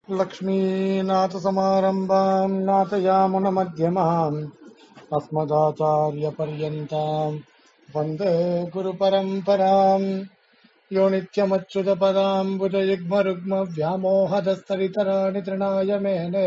लक्ष्मीनाथसमारम्भाम् नाथयामुनमध्यमाम् अस्मदाचार्यपर्यन्ताम् वन्दे गुरुपरम्पराम् यो नित्यमच्युतपदाम् बुधयुग्मरुग्मव्यामोहदस्तरितराणि तृणाय मेने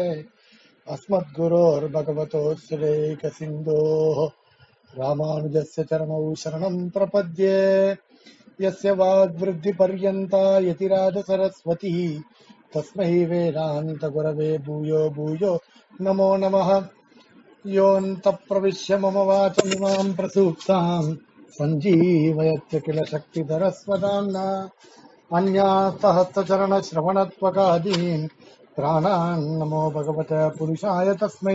अस्मद्गुरोर्भगवतोऽस्यैकसिन्धोः रामानुजस्य चरणौ शरणम् प्रपद्ये यस्य वाग्वृद्धिपर्यन्ता यतिराजसरस्वती तस्मै वेदान्तगुरवे भूयो भूयो नमो नमः योऽन्तप्रविश्य मम वाचमिमाम् प्रसूक्ताम् सञ्जीवयत्य किल शक्तिधरस्वदाम्ना अन्यास्तहस्तचरणश्रवणत्वकादीन् प्राणान् नमो भगवत पुरुषाय तस्मै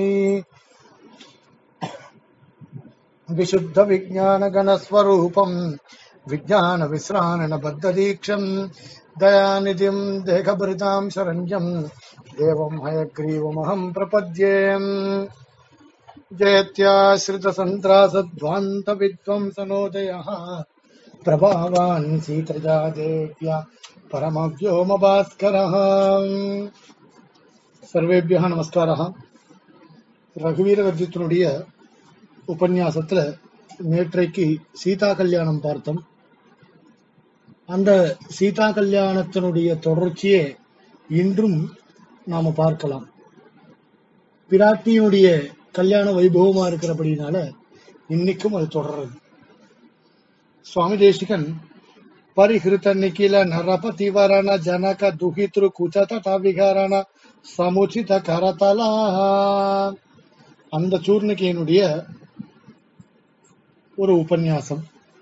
विशुद्धविज्ञानगणस्वरूपम् विज्ञानविश्राणबद्धदीक्षम् दयानिधिम् देहभृताम् शरण्यम् देवम् हयग्रीवमहम् प्रपद्ये जयत्याश्रितसन्त्रासध्वान्तविद्वंसनोदयः प्रभावान् सीतजा देव्या परमव्योमभास्करः சர்வேபியா நமஸ்காரா ரகுவீர வர்ஜித்தினுடைய உபன்யாசத்துல நேற்றைக்கு சீதா கல்யாணம் பார்த்தோம் அந்த சீதா கல்யாணத்தினுடைய தொடர்ச்சியை இன்றும் நாம பார்க்கலாம் பிராட்டியினுடைய கல்யாண வைபவமா இருக்கிறபடினால இன்னைக்கும் அது தொடர்றது சுவாமி தேசிகன் ಪರಿಹೃತ ನಿಖಿಲ ನರಪತಿವರಣ ಜನಕ ದುಹಿತೃ ಕುಚತಟ ವಿಹರಣ சமுச்சித கரதலா அந்த சூர்ணிகையினுடைய ஒரு உபன்யாசம்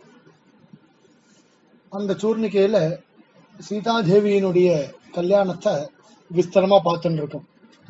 அந்த சூர்ணிகையில சீதாதேவியினுடைய கல்யாணத்தை விஸ்தரமா பார்த்துட்டு இருக்கோம்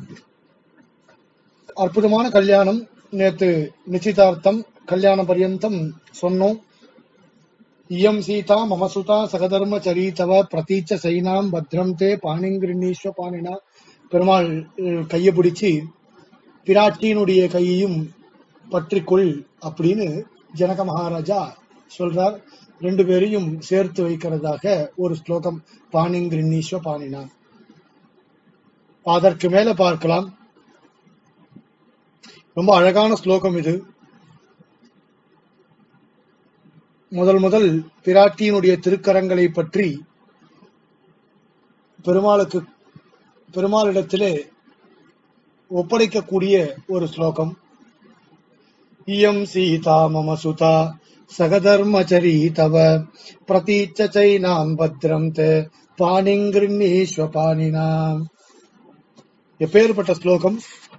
அற்புதமான கல்யாணம் நேத்து நிச்சயதார்த்தம் கல்யாண பரியந்தம் சொன்னோம் இயம் சீதா மமசுதா சகதர்ம சரீதவ பிரதீச்ச சைனாம் பத்ரம் தே பாணிங்கிருணீஸ்வ பாணினா பெருமாள் அஹ், கையை பிடிச்சு பிராட்டியினுடைய கையையும் பற்றிக்கொள் அப்படின்னு ஜனக மகாராஜா சொல்றார் ரெண்டு பேரையும் சேர்த்து வைக்கிறதாக ஒரு ஸ்லோகம் பாணிங்கிருணீஸ்வ பாணினா அதற்கு மேல பார்க்கலாம் ரொம்ப அழகான ஸ்லோகம் இது முதல் முதல் பிராட்டியினுடைய திருக்கரங்களை பற்றி பெருமாளுக்கு பெருமாளிடத்திலே ஒப்படைக்கக்கூடிய ஒரு ஸ்லோகம் இயம் சீதா மம சுதா சகதர்மச்சரி தவ பிரதீச்ச சைனாம் பத்ரம் தே பாணிங்கிருணீஸ்வ பாணினாம் எப்பேற்பட்ட ஸ்லோகம்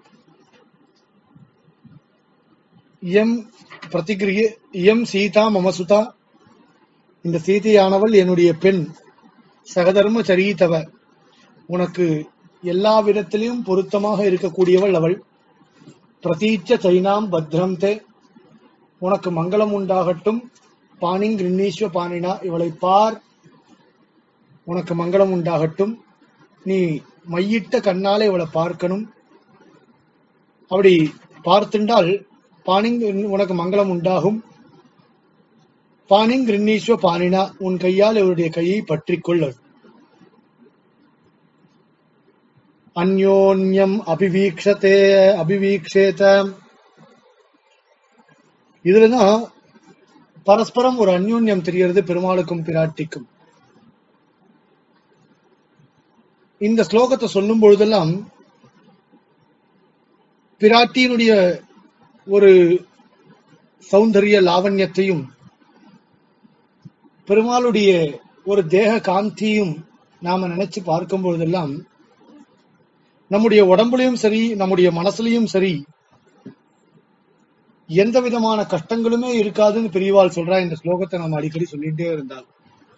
இயம் பிரதிகிரிய இயம் சீதா மம சுதா இந்த சீதையானவள் என்னுடைய பெண் சகதர்ம சரீதவ உனக்கு எல்லா விதத்திலும் பொருத்தமாக இருக்கக்கூடியவள் அவள் பிரதீச்ச சைனாம் பத்ரம் தே உனக்கு மங்களம் உண்டாகட்டும் பாணிங் கிருண்ணீஸ்வ பாணினா இவளை பார் உனக்கு மங்களம் உண்டாகட்டும் நீ மையிட்ட கண்ணாலே இவளை பார்க்கணும் அப்படி பார்த்துண்டால் பாணிங் உனக்கு மங்களம் உண்டாகும் பாணிங் கிருண்ணீஸ்வ பாணினா உன் கையால் இவருடைய கையை பற்றிக்கொள் அந்யோன்யம் அபிவீக்ஷதே அபிவீக்ஷேத இதுலதான் பரஸ்பரம் ஒரு அந்யோன்யம் தெரியறது பெருமாளுக்கும் பிராட்டிக்கும் இந்த ஸ்லோகத்தை சொல்லும் பொழுதெல்லாம் பிராட்டியினுடைய ஒரு சௌந்தரிய லாவண்யத்தையும் பெருமாளுடைய ஒரு தேக காந்தியும் நாம நினைச்சு பார்க்கும் பொழுதெல்லாம் நம்முடைய உடம்புலயும் சரி நம்முடைய மனசுலயும் சரி எந்த விதமான கஷ்டங்களுமே இருக்காதுன்னு பெரியவாள் சொல்றா இந்த ஸ்லோகத்தை நம்ம அடிக்கடி சொல்லிட்டே இருந்தால்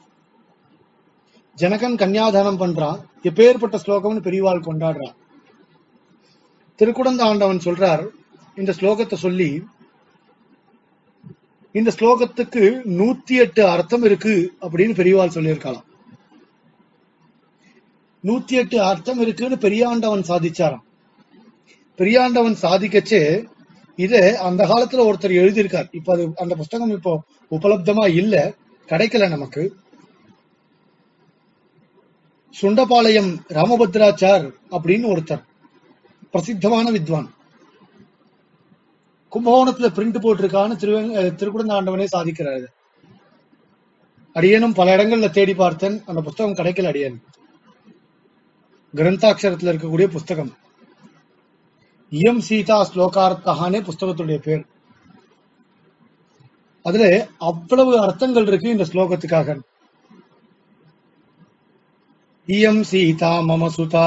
ஜனகன் கன்னியாதானம் பண்றான் எப்பேற்பட்ட ஸ்லோகம்னு பெரியவாள் கொண்டாடுறான் திருக்குடந்த ஆண்டவன் சொல்றார் இந்த ஸ்லோகத்தை சொல்லி இந்த ஸ்லோகத்துக்கு நூத்தி எட்டு அர்த்தம் இருக்கு அப்படின்னு பெரியவாள் சொல்லியிருக்கலாம் நூத்தி எட்டு அர்த்தம் இருக்குன்னு பெரியாண்டவன் சாதிச்சாராம் பெரியாண்டவன் சாதிக்கச்சே இத அந்த காலத்துல ஒருத்தர் எழுதியிருக்கார் இப்ப அது அந்த புஸ்தகம் இப்போ உபலப்தமா இல்ல கிடைக்கல நமக்கு சுண்டபாளையம் ராமபத்ராச்சார் அப்படின்னு ஒருத்தர் பிரசித்தமான வித்வான் கும்பகோணத்துல பிரிண்ட் போட்டிருக்கான்னு திருவங்க திருக்குடந்தாண்டவனே சாதிக்கிறாரு அடியேனும் பல இடங்கள்ல தேடி பார்த்தேன் அந்த புஸ்தகம் கிடைக்கல அடியேன் கிரந்தாட்சரத்துல இருக்கக்கூடிய புஸ்தகம் இயம் சீதா ஸ்லோகார்த்தகானே புஸ்தகத்துடைய பேர் அதுல அவ்வளவு அர்த்தங்கள் இருக்கு இந்த ஸ்லோகத்துக்காக இயம் சீதா மம சுதா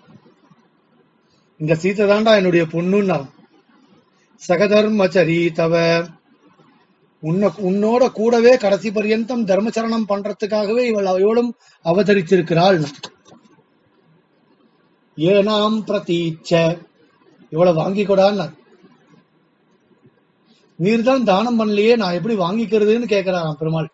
இந்த சீதை தாண்டா என்னுடைய பொண்ணுன்னா சகதர்மச்சரி தவ உன்ன உன்னோட கூடவே கடைசி பரியந்தம் தர்மச்சரணம் பண்றதுக்காகவே இவள் இவளும் அவதரிச்சிருக்கிறாள் ஏனாம் பிரதீச்ச இவளை வாங்கிக்கூடான்னு நீர் தான் தானம் பண்ணலையே நான் எப்படி வாங்கிக்கிறதுன்னு கேக்குறாராம் பெருமாள்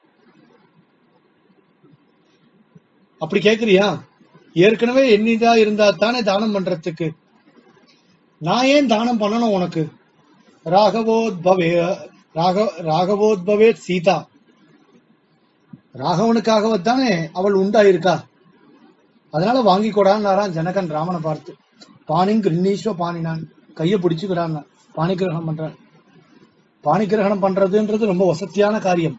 அப்படி கேக்குறியா ஏற்கனவே எண்ணிதா இருந்தா தானே தானம் பண்றதுக்கு நான் ஏன் தானம் பண்ணணும் உனக்கு ராகவோத்பவே ராக ராகவோத்பவே சீதா ராகவனுக்காகவத்தானே அவள் உண்டாயிருக்கா அதனால வாங்கி கொடான்னாராம் ஜனகன் ராமனை பார்த்து பாணிங் கிருண்ணீஸ்வ பாணினான் கைய பிடிச்சுக்கிறான் பாணி கிரகணம் பண்றான் பாணி கிரகணம் பண்றதுன்றது ரொம்ப வசதியான காரியம்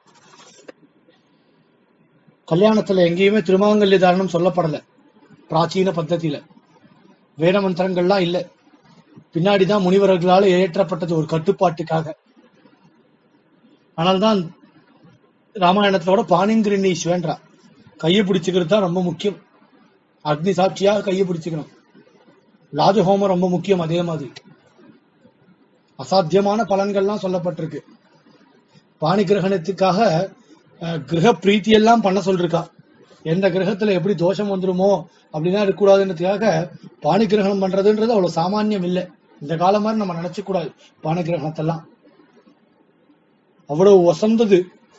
கல்யாணத்துல எங்கேயுமே திருமாங்கல்ய தாரணம் சொல்லப்படல பிராச்சீன பத்தத்தில வேத மந்திரங்கள்லாம் இல்ல பின்னாடிதான் முனிவர்களால் ஏற்றப்பட்டது ஒரு கட்டுப்பாட்டுக்காக ஆனால்தான் ராமாயணத்தோட பாணிங்கிரினீஸ்வன்றா கையை பிடிச்சுக்கிறது தான் ரொம்ப முக்கியம் அக்னி சாட்சியாக கையை பிடிச்சுக்கணும் ராஜஹோமம் ரொம்ப முக்கியம் அதே மாதிரி அசாத்தியமான பலன்கள்லாம் சொல்லப்பட்டிருக்கு பாணி கிரகணத்துக்காக அஹ், கிரக பிரீத்தி எல்லாம் பண்ண சொல்லிருக்கா எந்த கிரகத்துல எப்படி தோஷம் வந்துருமோ அப்படின்னா இருக்கக்கூடாதுன்றதுக்காக பாணி கிரகணம் பண்றதுன்றது அவ்வளவு சாமானியம் இல்லை இந்த காலம் மாதிரி நம்ம நினைச்சு கூடாது பாணி கிரகணத்தெல்லாம் அவ்வளவு வசந்தது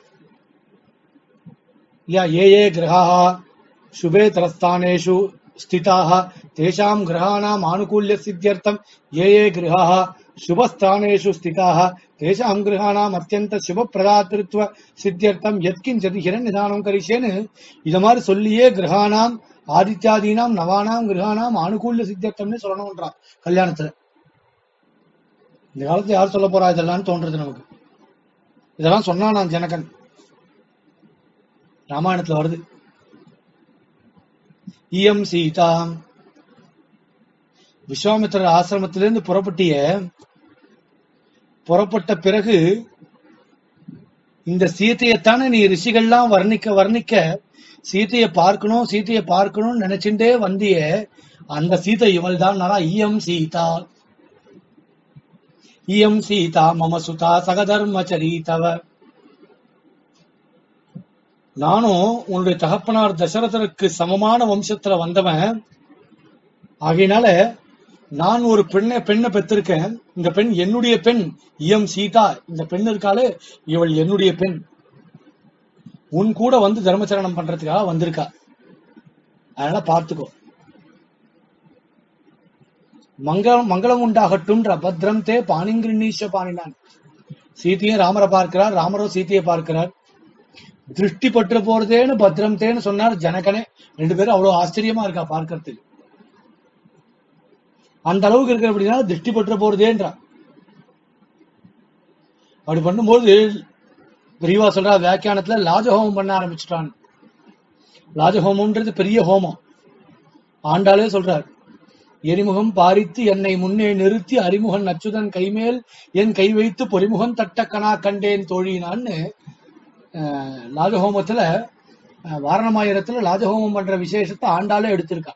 या ये ये ग्रहाः शुभे तरस्थानेषु स्थिताः तेषां ग्रहाणाम् आनुकूल्यसिद्ध्यर्थं ये ये ग्रहाः शुभस्थानेषु स्थिताः तेषां ग्रहाणाम् अत्यन्त शुभप्रदातृत्व சித்தியர்த்தம் எத்கிஞ்சது ஹிரண்யதானம் கரிஷேன்னு இத மாதிரி சொல்லியே கிரகானாம் ஆதித்யாதீனாம் நவானாம் கிரகானாம் ஆனுகூல்ய சித்தியர்த்தம்னு சொல்லணும்ன்றான் கல்யாணத்துல இந்த காலத்துல யார் சொல்ல போறா இதெல்லாம் தோன்றது நமக்கு இதெல்லாம் சொன்னா நான் ஜனகன் ராமாயணத்துல வருது இயம் சீதா விஸ்வாமித்திரர் ஆசிரமத்திலிருந்து புறப்பட்டிய புறப்பட்ட பிறகு இந்த சீதையத்தானே நீ ரிஷிகள்லாம் வர்ணிக்க வர்ணிக்க சீதையை பார்க்கணும் சீதையை பார்க்கணும்னு நினைச்சுட்டே வந்திய அந்த சீதை இவள் தான் இயம் சீதா இயம் சீதா மம சுதா சகதர்மச்சரி தவ நானும் உன்னுடைய தகப்பனார் தசரதருக்கு சமமான வம்சத்துல வந்தவன் ஆகையினால நான் ஒரு பெண்ணை பெண்ணை பெற்றிருக்கேன் இந்த பெண் என்னுடைய பெண் இயம் சீதா இந்த பெண் இருக்காளே இவள் என்னுடைய பெண் உன் கூட வந்து தர்மச்சரணம் பண்றதுக்காக வந்திருக்கா அதனால பார்த்துக்கோ மங்களம் மங்களம் உண்டாகட்டும்ன்ற பத்ரம் தே பாணிங்கிருநீஷ பாணினான் சீதையும் ராமரை பார்க்கிறார் ராமரும் சீதையை பார்க்கிறார் திருஷ்டி பற்று போறதேன்னு பத்ரம் தேன்னு சொன்னார் ஜனகனே ரெண்டு பேரும் அவ்வளவு ஆச்சரியமா இருக்கா பார்க்கறதுக்கு அந்த அளவுக்கு இருக்கிற அப்படின்னா திருஷ்டி பற்று போறதேன்றா அப்படி பண்ணும்போது பெரியவா சொல்றா வியாக்கியானத்துல லாஜஹோமம் பண்ண ஆரம்பிச்சுட்டான் லாஜஹோமம்ன்றது பெரிய ஹோமம் ஆண்டாளே சொல்றார் எரிமுகம் பாரித்து என்னை முன்னே நிறுத்தி அறிமுகன் அச்சுதன் கைமேல் என் கை வைத்து பொறிமுகன் தட்டக்கனா கண்டேன் தோழினான்னு அஹ், லாஜஹோமத்துல அஹ், வாரணமாயிரத்துல லாஜஹோமம் பண்ற விசேஷத்தை ஆண்டாளே எடுத்திருக்கா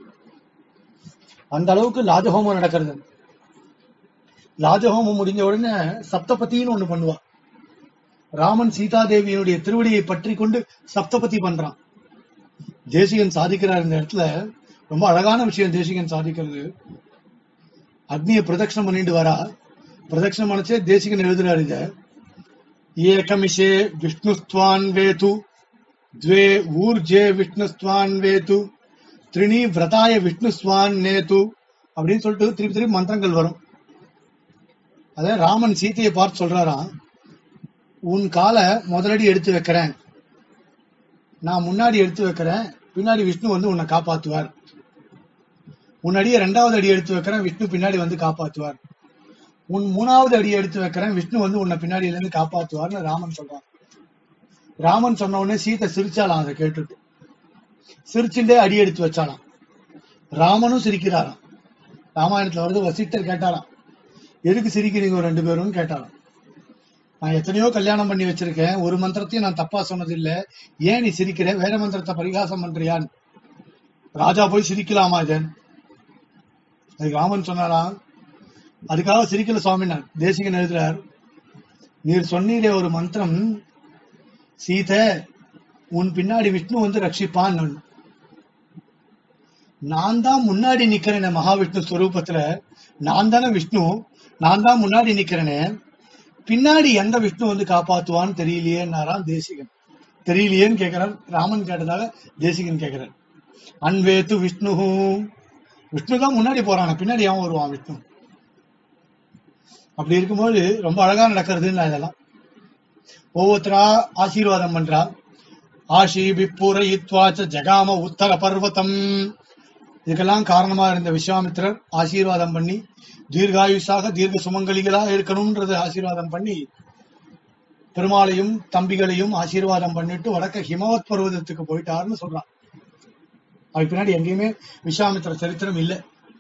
அந்த அளவுக்கு லாஜஹோமம் நடக்கிறது லாஜஹோமம் முடிஞ்ச உடனே சப்தபதின்னு ஒண்ணு பண்ணுவா ராமன் சீதாதேவியினுடைய திருவடியை பற்றி கொண்டு சப்தபதி பண்றான் தேசிகன் சாதிக்கிறார் இந்த இடத்துல ரொம்ப அழகான விஷயம் தேசிகன் சாதிக்கிறது அக்னியை பிரதட்சணம் பண்ணிட்டு வரா பிரதட்சணம் பண்ணிச்சே தேசிகன் எழுதுறாரு இத ஏகமிஷே விஷ்ணுஸ்துவான் வேது द्वे ஊர்ஜே விஷ்ணுஸ்துவான் வேது த்ரிணி விரதாய விஷ்ணுஸ்வான் நேது அப்படின்னு சொல்லிட்டு திருப்பி திருப்பி மந்திரங்கள் வரும் அதான் ராமன் சீதையை பார்த்து சொல்றாராம் உன் காலை முதலடி எடுத்து வைக்கிறேன் நான் முன்னாடி எடுத்து வைக்கிறேன் பின்னாடி விஷ்ணு வந்து உன்னை காப்பாத்துவார் உன் அடியை ரெண்டாவது அடி எடுத்து வைக்கிறேன் விஷ்ணு பின்னாடி வந்து காப்பாத்துவார் உன் மூணாவது அடி எடுத்து வைக்கிறேன் விஷ்ணு வந்து உன்னை பின்னாடியில இருந்து காப்பாத்துவார்னு ராமன் சொல்றான் ராமன் சொன்ன உடனே சீதை சிரிச்சாலாம் அதை கேட்டுட்டு சிரிச்சுட்டே அடி எடுத்து வச்சாலாம் ராமனும் சிரிக்கிறாராம் ராமாயணத்துல வருது வசிட்டர் கேட்டாராம் எதுக்கு சிரிக்கிறீங்க ஒரு ரெண்டு பேரும் கேட்டாராம் நான் எத்தனையோ கல்யாணம் பண்ணி வச்சிருக்கேன் ஒரு மந்திரத்தையும் நான் தப்பா சொன்னது இல்ல ஏன் நீ சிரிக்கிற வேற மந்திரத்தை பரிகாசம் பண்றியான்னு ராஜா போய் சிரிக்கலாமா இதன் அதுக்கு ராமன் சொன்னாராம் அதுக்காக சிரிக்கல சுவாமினார் தேசிகன் எழுதுறார் நீர் சொன்னீரே ஒரு மந்திரம் சீதை உன் பின்னாடி விஷ்ணு வந்து ரட்சிப்பான் நான் தான் முன்னாடி நிக்கிறேனே மகாவிஷ்ணு ஸ்வரூபத்துல நான் தானே விஷ்ணு நான் தான் முன்னாடி நிக்கிறேனே பின்னாடி எந்த விஷ்ணு வந்து காப்பாத்துவான்னு தெரியலையேன்னாராம் தேசிகன் தெரியலையேன்னு கேக்குறார் ராமன் கேட்டதாக தேசிகன் கேக்குறார் அன்வேத்து விஷ்ணு விஷ்ணு தான் முன்னாடி போறான பின்னாடி ஏன் வருவான் விஷ்ணு அப்படி இருக்கும்போது ரொம்ப அழகா நடக்கிறதுன்னு இதெல்லாம் ஒவ்வொருத்தரா ஆசீர்வாதம் பண்றா ஆஷி விப்புரயித்வாச்ச ஜகாம உத்தர பர்வதம் இதுக்கெல்லாம் காரணமா இருந்த விஸ்வாமித்திரர் ஆசீர்வாதம் பண்ணி தீர்காயுஷாக தீர்க்க சுமங்கலிகளா இருக்கணும்ன்றது ஆசீர்வாதம் பண்ணி பெருமாளையும் தம்பிகளையும் ஆசீர்வாதம் பண்ணிட்டு வடக்க ஹிமவத் பர்வதத்துக்கு போயிட்டாருன்னு சொல்றான் அதுக்கு பின்னாடி எங்கேயுமே விஸ்வாமித்திர சரித்திரம் இல்லை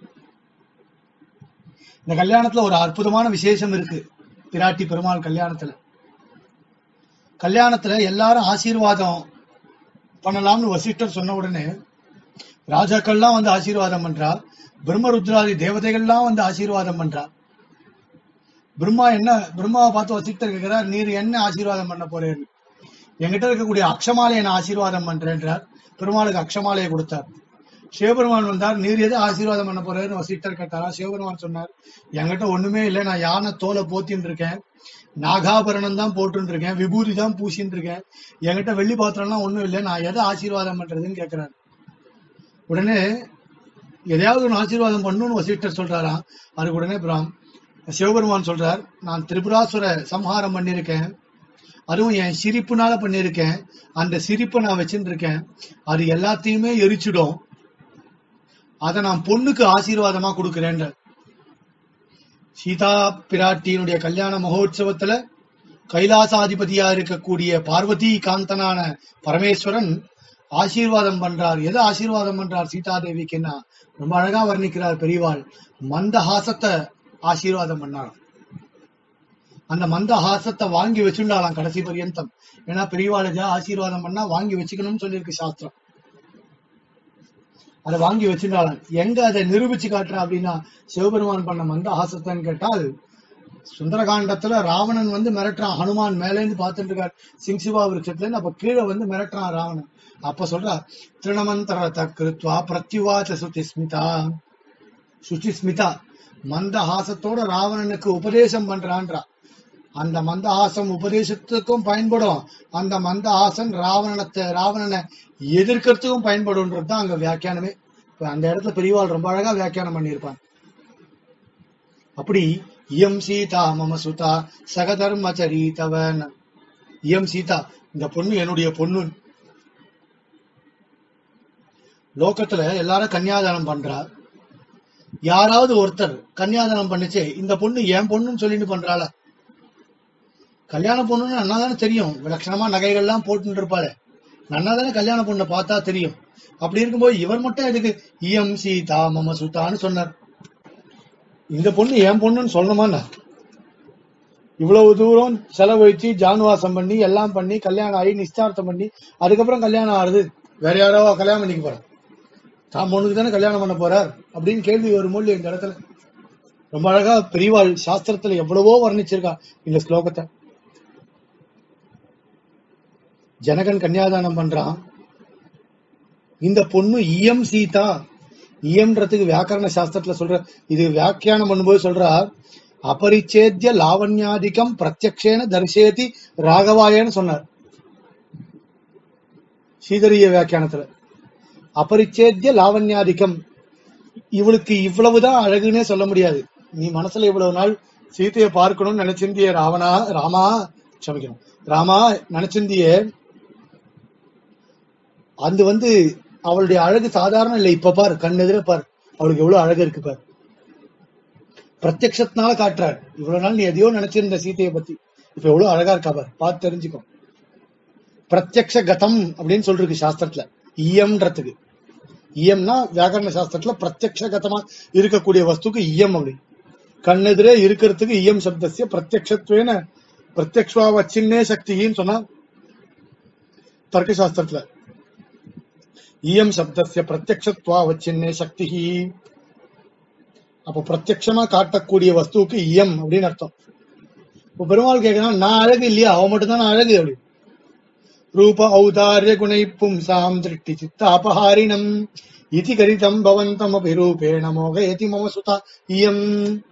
இந்த கல்யாணத்துல ஒரு அற்புதமான விசேஷம் இருக்கு பிராட்டி பெருமாள் கல்யாணத்துல கல்யாணத்துல எல்லாரும் ஆசீர்வாதம் பண்ணலாம்னு வசிஷ்டர் சொன்ன உடனே ராஜாக்கள்லாம் வந்து ஆசீர்வாதம் பண்றா பிரம்மருத்ராதி தேவதைகள்லாம் வந்து ஆசீர்வாதம் பண்றா பிரம்மா என்ன பிரம்மாவை பார்த்து வசிஷ்டர் கேட்கிறார் நீர் என்ன ஆசீர்வாதம் பண்ண போறேன் என்கிட்ட இருக்கக்கூடிய அக்ஷமாலையை நான் ஆசீர்வாதம் பண்றேன்றார் பெருமாளுக்கு அக்ஷமாலையை கொடுத்தார் சிவபெருமான் வந்தார் நீர் எது ஆசீர்வாதம் பண்ண போறேன்னு வசிஷ்டர் கேட்டாரா சிவபெருமான் சொன்னார் என்கிட்ட ஒண்ணுமே இல்லை நான் யானை தோலை போத்தின்னு இருக்கேன் நாகாபரணம் தான் போட்டுன்னு இருக்கேன் விபூதி தான் பூசின்னு இருக்கேன் என்கிட்ட வெள்ளி பாத்திரம்லாம் ஒண்ணும் இல்லை நான் எதை ஆசீர்வாதம் பண்றதுன்னு கேக்குறாரு உடனே எதையாவது ஒன்று ஆசீர்வாதம் பண்ணணும்னு வசிஷ்டர் சொல்றாராம் அதுக்கு உடனே பிராம் சிவபெருமான் சொல்றார் நான் திரிபுராசுர சம்ஹாரம் பண்ணியிருக்கேன் அதுவும் என் சிரிப்புனால பண்ணியிருக்கேன் அந்த சிரிப்பை நான் வச்சுட்டு இருக்கேன் அது எல்லாத்தையுமே எரிச்சிடும் அதை நான் பொண்ணுக்கு ஆசீர்வாதமா கொடுக்கிறேன்ற சீதா பிராட்டியினுடைய கல்யாண மகோத்சவத்துல கைலாசாதிபதியா இருக்கக்கூடிய பார்வதி காந்தனான பரமேஸ்வரன் ஆசீர்வாதம் பண்றார் எதை ஆசீர்வாதம் பண்றார் சீதாதேவிக்குன்னா ரொம்ப அழகா வர்ணிக்கிறார் பெரியவாள் மந்தஹாசத்தை ஆசீர்வாதம் பண்ணாராம் அந்த மந்தஹாசத்தை வாங்கி வச்சுண்டாலாம் கடைசி பரியந்தம் ஏன்னா பெரியவாள் எதா ஆசீர்வாதம் பண்ணா வாங்கி வச்சுக்கணும்னு சொல்லியிருக்கு சாஸ்திரம் அதை வாங்கி வச்சுட்டாலும் எங்க அதை நிரூபிச்சு காட்டுற அப்படின்னா சிவபெருமான் பண்ண மந்தஹாசத்தைன்னு கேட்டால் சுந்தரகாண்டத்துல ராவணன் வந்து மிரட்டுறான் ஹனுமான் மேலேந்து பார்த்துட்டு இருக்கார் சிங்சிபா விருட்சத்துல இருந்து அப்ப கீழே வந்து மிரட்டுறான் ராவணன் அப்ப சொல்றா திருணமந்தரத கிருத்வா பிரத்யுவாச்ச சுத்தி ஸ்மிதா சுச்சி ஸ்மிதா மந்தஹாசத்தோட ராவணனுக்கு உபதேசம் பண்றான்றா அந்த மந்தஹாசம் உபதேசத்துக்கும் பயன்படும் அந்த மந்தஹாசன் ராவணத்தை ராவணனை எதிர்க்கிறதுக்கும் பயன்படும்ன்றது தான் அங்க வியாக்கியானமே இப்ப அந்த இடத்துல பெரியவாள் ரொம்ப அழகா வியாக்கியானம் பண்ணியிருப்பாங்க அப்படி இயம் சீதா மம சுதா சகதர்மச்சரீதவன் இயம் சீதா இந்த பொண்ணு என்னுடைய பொண்ணு லோகத்துல எல்லாரும் கன்னியாதானம் பண்றா யாராவது ஒருத்தர் கன்னியாதானம் பண்ணுச்சே இந்த பொண்ணு என் பொண்ணுன்னு சொல்லிட்டு பண்றாள கல்யாண பொண்ணுன்னு நன்னா தானே தெரியும் விலட்சணமா நகைகள்லாம் போட்டுட்டு இருப்பாளே நன்னா தானே கல்யாண பொண்ணை பார்த்தா தெரியும் அப்படி இருக்கும்போது இவர் மட்டும் எதுக்கு இயம் சீதா மம சுதான்னு சொன்னார் இந்த பொண்ணு என் பொண்ணுன்னு சொல்லணுமாண்ணா இவ்வளவு தூரம் செலவழிச்சு ஜானுவாசம் பண்ணி எல்லாம் பண்ணி கல்யாணம் ஆகி நிச்சயார்த்தம் பண்ணி அதுக்கப்புறம் கல்யாணம் ஆறுது வேற யாரோ கல்யாணம் பண்ணிக்க போறார் தான் பொண்ணுக்கு தானே கல்யாணம் பண்ண போறார் அப்படின்னு கேள்வி வரும்போது இந்த இடத்துல ரொம்ப அழகா பெரியவாள் சாஸ்திரத்துல எவ்வளவோ வர்ணிச்சிருக்கா இந்த ஸ்லோகத்தை ஜனகன் கன்னியாதானம் பண்றான் இந்த பொண்ணு இயம் சீதா இயம்ன்றதுக்கு வியாக்கரண சாஸ்திரத்துல சொல்ற இது வியாக்கியானம் பண்ணும்போது சொல்றா அபரிச்சேத்திய லாவண்யாதிக்கம் பிரத்யக்ஷேன தரிசேதி ராகவாயன்னு சொன்னார் ஸ்ரீதரிய வியாக்கியானத்துல அபரிச்சேத்திய லாவண்யாதிக்கம் இவளுக்கு இவ்வளவுதான் அழகுன்னே சொல்ல முடியாது நீ மனசுல இவ்வளவு நாள் சீதையை பார்க்கணும்னு நினைச்சிருந்திய ராவணா ராமா க்ஷமிக்கணும் ராமா நினைச்சிருந்தியே அது வந்து அவளுடைய அழகு சாதாரண இல்ல இப்ப பாரு கண் எதிர பாரு அவளுக்கு எவ்வளவு அழகு இருக்கு பாரு பிரத்யக்ஷத்தினால காட்டுறாரு இவ்வளவு நாள் நீ எதையோ நினைச்சிருந்த சீதையை பத்தி இப்ப எவ்வளவு அழகா இருக்கா பாரு பார்த்து தெரிஞ்சுக்கோ பிரத்யக்ஷ கதம் அப்படின்னு சொல்லிருக்கு சாஸ்திரத்துல ஈயம்ன்றதுக்கு ஈயம்னா வியாக்கரண சாஸ்திரத்துல பிரத்யக்ஷ கதமா இருக்கக்கூடிய வஸ்துக்கு ஈயம் அப்படி கண்ணெதிரே இருக்கிறதுக்கு ஈயம் சப்தசிய பிரத்யக்ஷத்வேன பிரத்யக்ஷா வச்சின்னே சக்தின்னு சொன்னா தர்க்க சாஸ்திரத்துல ஈயம் சப்தசிய பிரத்யக்ஷத்வா வச்சின்னே சக்தி அப்ப பிரத்யக்ஷமா காட்டக்கூடிய வஸ்துவுக்கு இயம் அப்படின்னு அர்த்தம் இப்ப பெருமாள் கேட்கறான் நான் அழகு இல்லையா அவன் மட்டும் தான் அழகு அப்படி ரூப ஔதாரிய குணை பும்சாம் திருஷ்டி சித்த அபஹாரிணம் இதி கரிதம் பவந்தம் அபிரூபேண மோகயதி மம சுதா இயம்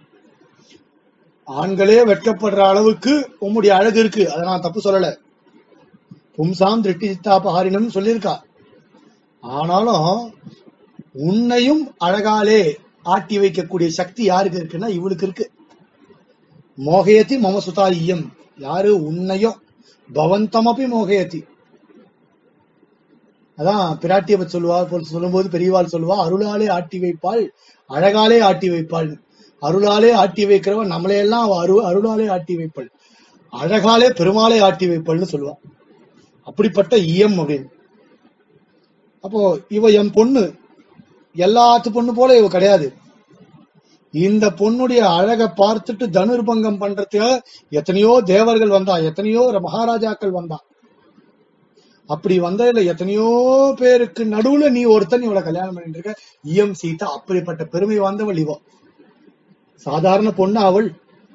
ஆண்களே வெட்கப்படுற அளவுக்கு உம்முடைய அழகு இருக்கு அதை நான் தப்பு சொல்லல பும்சாம் திருஷ்டி சித்தாபஹாரினம் சொல்லியிருக்கா ஆனாலும் உன்னையும் அழகாலே ஆட்டி வைக்கக்கூடிய சக்தி யாருக்கு இருக்குன்னா இவளுக்கு இருக்கு மோகயதி மம சுதாரியம் யாரு உன்னையும் பவந்தமபி மோகயதி அதான் பிராட்டியை பத்தி சொல்லுவா போல் சொல்லும்போது பெரியவாள் சொல்லுவா அருளாலே ஆட்டி வைப்பாள் அழகாலே ஆட்டி வைப்பாள் அருளாலே ஆட்டி வைக்கிறவன் நம்மளையெல்லாம் அவ அரு அருளாலே ஆட்டி வைப்பாள் அழகாலே பெருமாளே ஆட்டி வைப்பாள்னு சொல்லுவா அப்படிப்பட்ட ஈயம் அப்படின்னு அப்போ இவ என் பொண்ணு எல்லாத்து பொண்ணு போல இவ கிடையாது இந்த பொண்ணுடைய அழகை பார்த்துட்டு தனுர்பங்கம் பண்றதுக்கு எத்தனையோ தேவர்கள் வந்தா எத்தனையோ மகாராஜாக்கள் வந்தா அப்படி வந்ததுல எத்தனையோ பேருக்கு நடுவுல நீ ஒருத்தன் இவளை கல்யாணம் பண்ணிட்டு இருக்க ஈயம் சீதா அப்படிப்பட்ட பெருமை வாய்ந்தவள் இவ சாதாரண பொண்ணு அவள்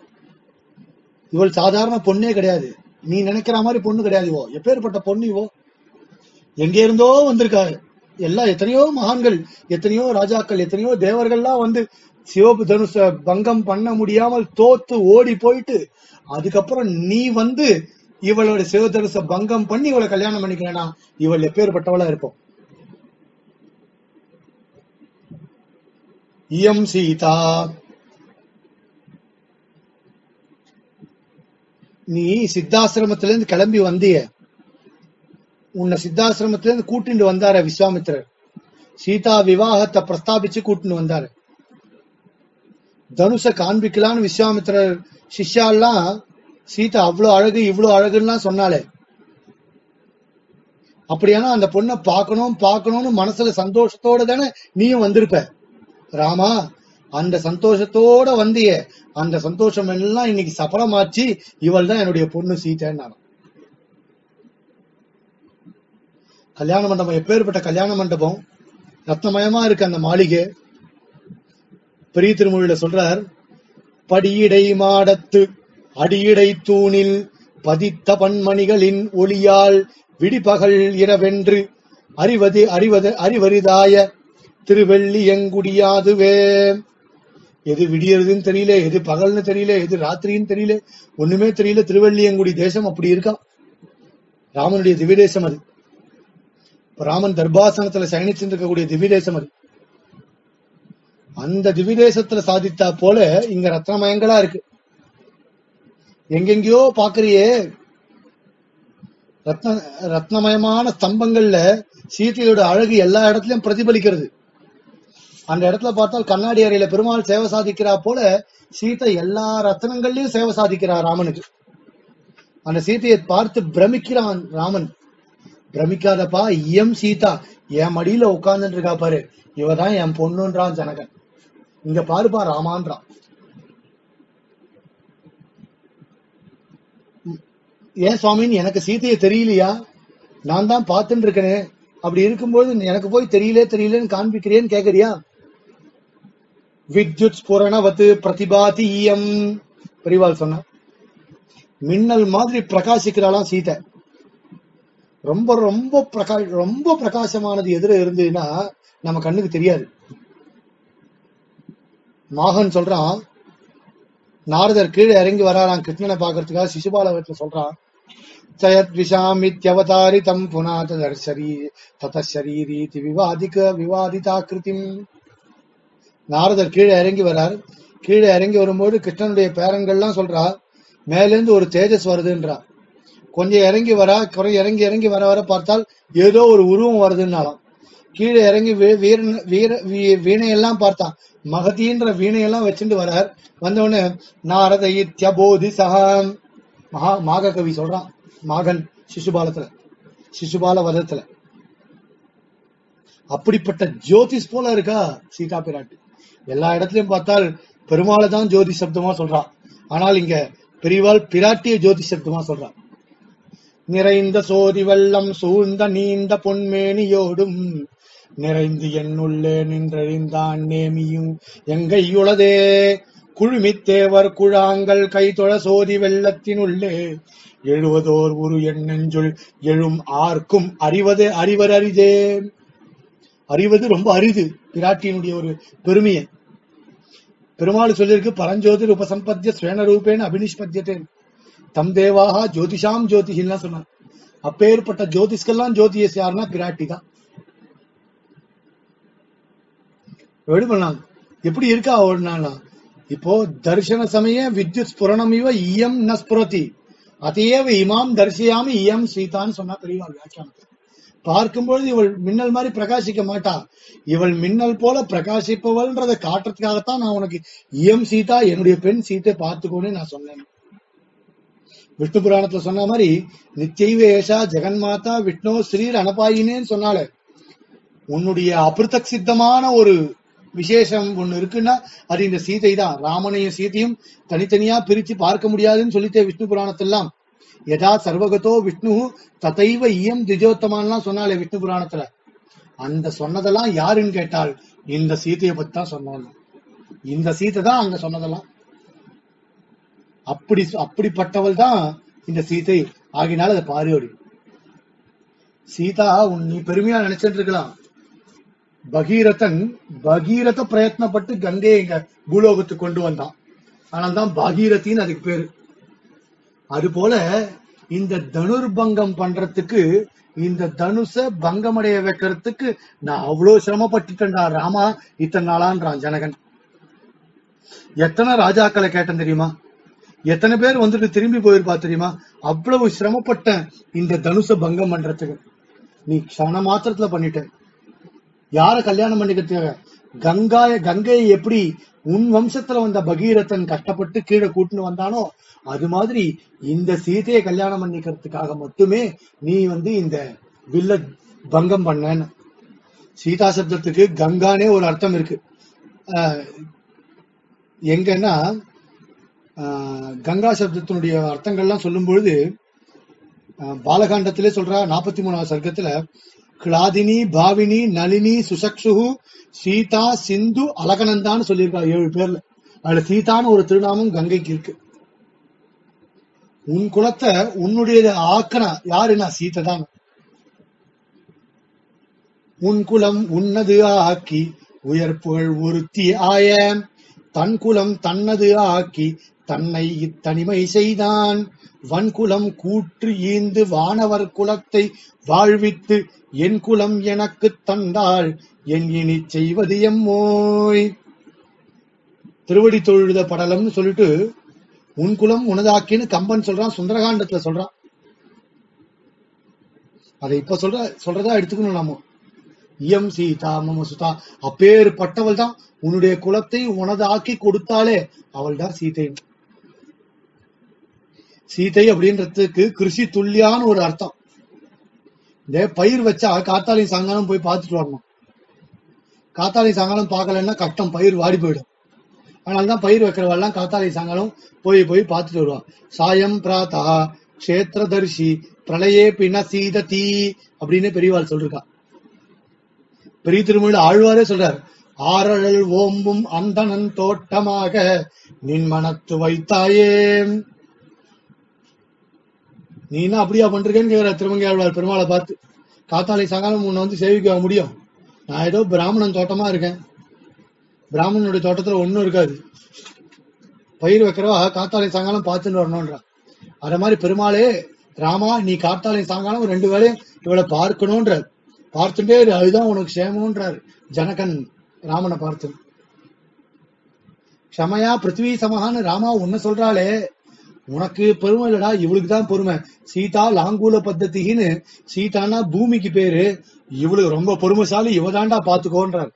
இவள் சாதாரண பொண்ணே கிடையாது நீ நினைக்கிற மாதிரி பொண்ணு கிடையாது இவோ எப்பேற்பட்ட பொண்ணு இவோ எங்க இருந்தோ வந்திருக்காரு எல்லாம் எத்தனையோ மகான்கள் எத்தனையோ ராஜாக்கள் எத்தனையோ தேவர்கள்லாம் வந்து சிவப்பு தனுச பங்கம் பண்ண முடியாமல் தோத்து ஓடி போயிட்டு அதுக்கப்புறம் நீ வந்து இவளோட சிவதனுச பங்கம் பண்ணி இவளை கல்யாணம் பண்ணிக்கிறேனா இவள் எப்பேற்பட்டவளா இருப்போம் இயம் சீதா நீ சித்தாசிரமத்துல இருந்து கிளம்பி வந்திய உன்னை சித்தாசிரமத்துல இருந்து கூட்டிட்டு வந்தார விஸ்வாமித்திரர் சீதா விவாகத்தை பிரஸ்தாபிச்சு கூட்டிட்டு வந்தாரு தனுஷ காண்பிக்கலான்னு விஸ்வாமித்திரர் சிஷ்யாலாம் சீதா அவ்வளவு அழகு இவ்வளவு அழகுன்னு சொன்னாலே அப்படியானா அந்த பொண்ணை பார்க்கணும் பார்க்கணும்னு மனசுல சந்தோஷத்தோட தானே நீயும் வந்திருப்ப ராமா அந்த சந்தோஷத்தோட வந்தியே அந்த சந்தோஷம் எல்லாம் இன்னைக்கு சபலமாச்சு இவள் தான் என்னுடைய பொண்ணு சீதைன்னு கல்யாண மண்டபம் எப்பேற்பட்ட கல்யாண மண்டபம் ரத்னமயமா இருக்கு அந்த மாளிகை பெரிய திருமொழியில சொல்றார் படியிடை மாடத்து அடியிடை தூணில் பதித்த பன்மணிகளின் ஒளியால் விடிபகல் இரவென்று அறிவது அறிவது அறிவரிதாய திருவெள்ளி எங்குடியாதுவே எது விடியறதுன்னு தெரியல எது பகல்னு தெரியல எது ராத்திரின்னு தெரியல ஒண்ணுமே தெரியல திருவள்ளியங்குடி தேசம் அப்படி இருக்கா ராமனுடைய திவ்ய தேசம் அது இப்ப ராமன் தர்பாசனத்துல சயனிச்சுட்டு இருக்கக்கூடிய திவ்ய தேசம் அது அந்த திவ்ய தேசத்துல சாதித்தா போல இங்க ரத்னமயங்களா இருக்கு எங்கெங்கயோ பாக்குறியே ரத்ன ரத்னமயமான ஸ்தம்பங்கள்ல சீதையோட அழகு எல்லா இடத்துலயும் பிரதிபலிக்கிறது அந்த இடத்துல பார்த்தால் கண்ணாடி அறையில பெருமாள் சேவை சாதிக்கிறா போல சீதை எல்லா ரத்னங்கள்லயும் சேவை சாதிக்கிறா ராமனுக்கு அந்த சீதையை பார்த்து பிரமிக்கிறான் ராமன் பிரமிக்காதப்பா இயம் சீதா என் மடியில உட்கார்ந்துட்டு இருக்கா பாரு இவதான் என் பொண்ணுன்றான் ஜனகன் இங்க பாருப்பா ராமான்றான் ஏன் சுவாமின்னு எனக்கு சீதையை தெரியலையா நான் தான் பார்த்துட்டு இருக்கனே அப்படி இருக்கும்போது எனக்கு போய் தெரியல தெரியலன்னு காண்பிக்கிறேன்னு கேக்குறியா வித்யுத் ஸ்புரணவத்து பிரதிபாதி ஈயம் பெரிவாள் சொன்ன மின்னல் மாதிரி பிரகாசிக்கிறாளாம் சீதை ரொம்ப ரொம்ப பிரகா ரொம்ப பிரகாசமானது எதிர இருந்ததுன்னா நம்ம கண்ணுக்கு தெரியாது மாகன் சொல்றான் நாரதர் கீழே இறங்கி வராராம் கிருஷ்ணனை பாக்குறதுக்காக சிசுபால வீட்டுல சொல்றான் சயத்விஷாமித்யவதாரிதம் புனா ததர்ஷரீ ததரீரீதி விவாதிக விவாதிதாக்கிருதிம் நாரதர் கீழே இறங்கி வரார் கீழே இறங்கி வரும்போது கிருஷ்ணனுடைய பேரன்கள்லாம் சொல்றா மேல இருந்து ஒரு தேஜஸ் வருதுன்றா கொஞ்சம் இறங்கி வரா குறை இறங்கி இறங்கி வர வர பார்த்தால் ஏதோ ஒரு உருவம் வருதுன்னாலாம் கீழே இறங்கி வீ- வீரன் வீர வீ- வீணையெல்லாம் பார்த்தான் மகதின்ற வீணையெல்லாம் வச்சுட்டு வரார் வந்தவொடனே நாரத இத்யபோதி சகம் மகா மாக கவி சொல்றான் மாகன் சிசுபாலத்துல சிசுபால வதத்துல அப்படிப்பட்ட ஜோதிஷ் போல இருக்கா சீதா பிராட்டி எல்லா இடத்துலயும் பார்த்தால் பெருமாளை தான் ஜோதி சப்தமா சொல்றா ஆனால் இங்க பெரியவாள் பிராட்டிய ஜோதி சப்தமா சொல்றா நிறைந்த சோதி வெள்ளம் சூழ்ந்த நீண்ட பொன்மேனியோடும் நிறைந்து என்னுள்ளே நின்றறிந்தான் நேமியும் எங்கையுளதே குழுமித்தேவர் குழாங்கள் கைதொழ சோதி வெள்ளத்தினுள்ளே எழுவதோர் உரு என் நெஞ்சுள் எழும் ஆர்க்கும் அறிவது அறிவர் அரிதே அறிவது ரொம்ப அரிது பிராட்டியினுடைய ஒரு பெருமையை பெருமாள் சொல்லியிருக்கு பரஞ்சோதிர் உபசம்பத்திய ஸ்வேன ரூபேன அபினிஷ்பத்தியத்தேன் தம் தேவாக ஜோதிஷாம் ஜோதிஷின்லாம் சொன்னார் அப்பேற்பட்ட ஜோதிஷ்கெல்லாம் ஜோதியஸ் யாருன்னா பிராட்டி தான் எப்படி பண்ணாங்க எப்படி இருக்கா ஓடினானா இப்போ தர்சன சமய வித்யுத் ஸ்புரணம் இவ இயம் ந ஸ்புரதி அதையேவ இமாம் தரிசியாமி இயம் சீதான்னு சொன்னா பெரியவா வியாக்கியானத்துல பார்க்கும்பொழுது இவள் மின்னல் மாதிரி பிரகாசிக்க மாட்டா இவள் மின்னல் போல பிரகாசிப்பவள்ன்றதை காட்டுறதுக்காகத்தான் நான் உனக்கு இயம் சீதா என்னுடைய பெண் சீத்தை பார்த்துக்கோன்னு நான் சொன்னேன் விஷ்ணு புராணத்துல சொன்ன மாதிரி நித்தியைவ ஏஷா ஜெகன்மாதா விஷ்ணு ஸ்ரீர் அனபாயினேன்னு சொன்னாலே உன்னுடைய அபிருத்தக் சித்தமான ஒரு விசேஷம் ஒண்ணு இருக்குன்னா அது இந்த சீதை தான் ராமனையும் சீதையும் தனித்தனியா பிரிச்சு பார்க்க முடியாதுன்னு சொல்லித்தே விஷ்ணு புராணத்தெல்லாம் யதா சர்வகதோ விஷ்ணு ததைவ இயம் திஜோத்தமான்லாம் சொன்னாலே விஷ்ணு புராணத்துல அந்த சொன்னதெல்லாம் யாருன்னு கேட்டால் இந்த சீதையை பத்தி தான் சொன்னாங்க இந்த சீதை தான் அங்க சொன்னதெல்லாம் அப்படி அப்படிப்பட்டவள் தான் இந்த சீதை ஆகினால அதை பாரியோடி சீதா உன் நீ பெருமையா நினைச்சிட்டு இருக்கலாம் பகீரதன் பகீரத பிரயத்னப்பட்டு கங்கையை இங்க பூலோகத்துக்கு கொண்டு வந்தான் ஆனால் தான் பாகீரதின்னு அதுக்கு பேரு அது போல இந்த தனுர்பங்கம் பண்றதுக்கு இந்த தனுஷ பங்கமடைய வைக்கிறதுக்கு நான் அவ்வளவு சிரமப்பட்டுட்டேன்டா ராமா இத்தனை நாளான்றான் ஜனகன் எத்தனை ராஜாக்களை கேட்டேன் தெரியுமா எத்தனை பேர் வந்துட்டு திரும்பி போயிருப்பா தெரியுமா அவ்வளவு சிரமப்பட்டேன் இந்த தனுஷ பங்கம் பண்றதுக்கு நீ க்ஷண மாத்திரத்துல பண்ணிட்ட யார கல்யாணம் பண்ணிக்கிறதுக்காக கங்காய கங்கையை எப்படி உன் வம்சத்துல வந்த பகீரதன் கஷ்டப்பட்டு கீழே கூட்டின்னு வந்தானோ அது மாதிரி இந்த சீதையை கல்யாணம் பண்ணிக்கிறதுக்காக மட்டுமே நீ வந்து இந்த வில்ல பங்கம் பண்ணன்னு சீதா சப்தத்துக்கு கங்கானே ஒரு அர்த்தம் இருக்கு ஆஹ் எங்கன்னா ஆஹ் கங்கா சப்தத்தினுடைய அர்த்தங்கள்லாம் சொல்லும் பொழுது ஆஹ் பாலகாண்டத்திலே சொல்றா நாற்பத்தி மூணாவது சர்க்கத்துல கிளாதினி பாவினி நளினி சுசக்ஷு சீதா சிந்து அலகனந்தான்னு சொல்லியிருக்கா ஏழு பேர்ல அதுல சீதான்னு ஒரு திருநாமம் கங்கைக்கு இருக்கு உன் குலத்தை உன்னுடைய ஆக்கனா யாருன்னா சீதை தான் உன் குலம் உன்னது ஆக்கி உயர்ப்புகள் ஒருத்தி ஆய தன் குலம் தன்னது ஆக்கி தன்னை இத்தனிமை செய்தான் வன்குலம் கூற்று ஈந்து வானவர் குலத்தை வாழ்வித்து என் குலம் எனக்குத் தந்தாள் என் இனி செய்வது எம்மோய் திருவடி தொழுத படலம்னு சொல்லிட்டு உன் குலம் உனதாக்கின்னு கம்பன் சொல்றான் சுந்தரகாண்டத்துல சொல்றான் அதை இப்ப சொல்ற சொல்றதா எடுத்துக்கணும் நாம இயம் சீதா மம சுதா அப்பேற்பட்டவள் தான் உன்னுடைய குலத்தை உனதாக்கி கொடுத்தாலே அவள் தான் சீதை சீதை அப்படின்றதுக்கு கிருஷி துல்லியான ஒரு அர்த்தம் இந்த பயிர் வச்சா காத்தாலையும் சாயங்காலம் போய் பார்த்துட்டு வரணும் காத்தாலையும் சாயங்காலம் பார்க்கலன்னா கஷ்டம் பயிர் வாடி போயிடும் அதனாலதான் பயிர் வைக்கிறவெல்லாம் காத்தாலை சாயங்காலம் போய் போய் பார்த்துட்டு வருவா சாயம் பிராத்தா கஷேத்திரதர்ஷி பிரளயே பின சீததி அப்படின்னு பெரியவாள் சொல்லிருக்கா பெரிய திருமொழியில ஆழ்வாரே சொல்றார் ஆரழல் ஓம்பும் அந்தணன் தோட்டமாக நின் மனத்து வைத்தாயே நீ என்ன அப்படியா பண்றீங்கன்னு கேக்குற திருமங்கை ஆழ்வார் பெருமாளை பார்த்து காத்தாலை சாயங்காலம் உன்னை வந்து சேவிக்க முடியும் நான் ஏதோ பிராமணன் தோட்டமா இருக்கேன் பிராமணனுடைய தோட்டத்துல ஒண்ணும் இருக்காது பயிர் வைக்கிறவா காத்தாலை சாயங்காலம் பார்த்துட்டு வரணும்ன்றா அத மாதிரி பெருமாளே ராமா நீ காத்தாலை சாயங்காலம் ரெண்டு வேளையும் இவளை பார்க்கணும்ன்ற பார்த்துட்டே இரு, அதுதான் உனக்கு சேமம்ன்றார் ஜனகன் ராமனை பார்த்து க்ஷமையா பிருத்வி சமஹான்னு ராமா உன்ன சொல்றாளே உனக்கு பெருமை இல்லடா இவளுக்கு தான் பெருமை சீதா லாங்கூல பத்தத்தின்னு சீதானா பூமிக்கு பேரு இவளுக்கு ரொம்ப பொறுமைசாலி இவதாண்டா பாத்துக்கோன்றார்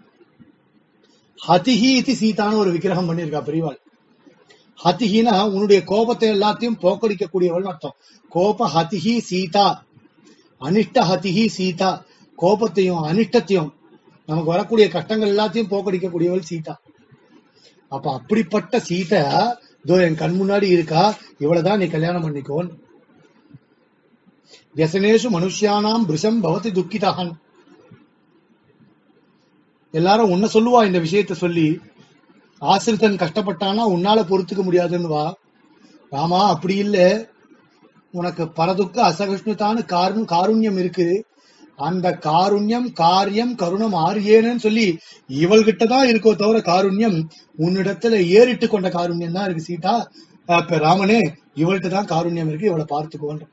ஹதிஹி இது சீதான்னு ஒரு விக்கிரகம் பண்ணியிருக்கா பெரியவாள் ஹதிஹினா உன்னுடைய கோபத்தை எல்லாத்தையும் போக்கடிக்கக்கூடியவள் அர்த்தம் கோப ஹதிஹி சீதா அனிஷ்ட ஹதிஹி சீதா கோபத்தையும் அனிஷ்டத்தையும் நமக்கு வரக்கூடிய கஷ்டங்கள் எல்லாத்தையும் போக்கடிக்கக்கூடியவள் சீதா அப்ப அப்படிப்பட்ட சீதை இதோ என் கண் முன்னாடி இருக்கா இவ்வளவுதான் நீ கல்யாணம் பண்ணிக்கோன் வியசனேஷு மனுஷியானாம் பிருஷம் பவதி துக்கிதான் எல்லாரும் உன்ன சொல்லுவா இந்த விஷயத்த சொல்லி ஆசிரித்தன் கஷ்டப்பட்டானா உன்னால பொறுத்துக்க முடியாதுன்னு வா ராமா அப்படி இல்ல உனக்கு பரதுக்க அசகிருஷ்ணுதான்னு காரணம் காருண்யம் இருக்கு அந்த காருண்யம் காரியம் கருணம் ஆரியேன்னு சொல்லி இவள்கிட்ட தான் இருக்கோ தவிர காருண்யம் உன்னிடத்துல ஏறிட்டு கொண்ட காருண்யம் தான் இருக்கு சீதா அப்ப ராமனே இவள்கிட்ட தான் காருண்யம் இருக்கு இவளை பார்த்துக்கோன்ற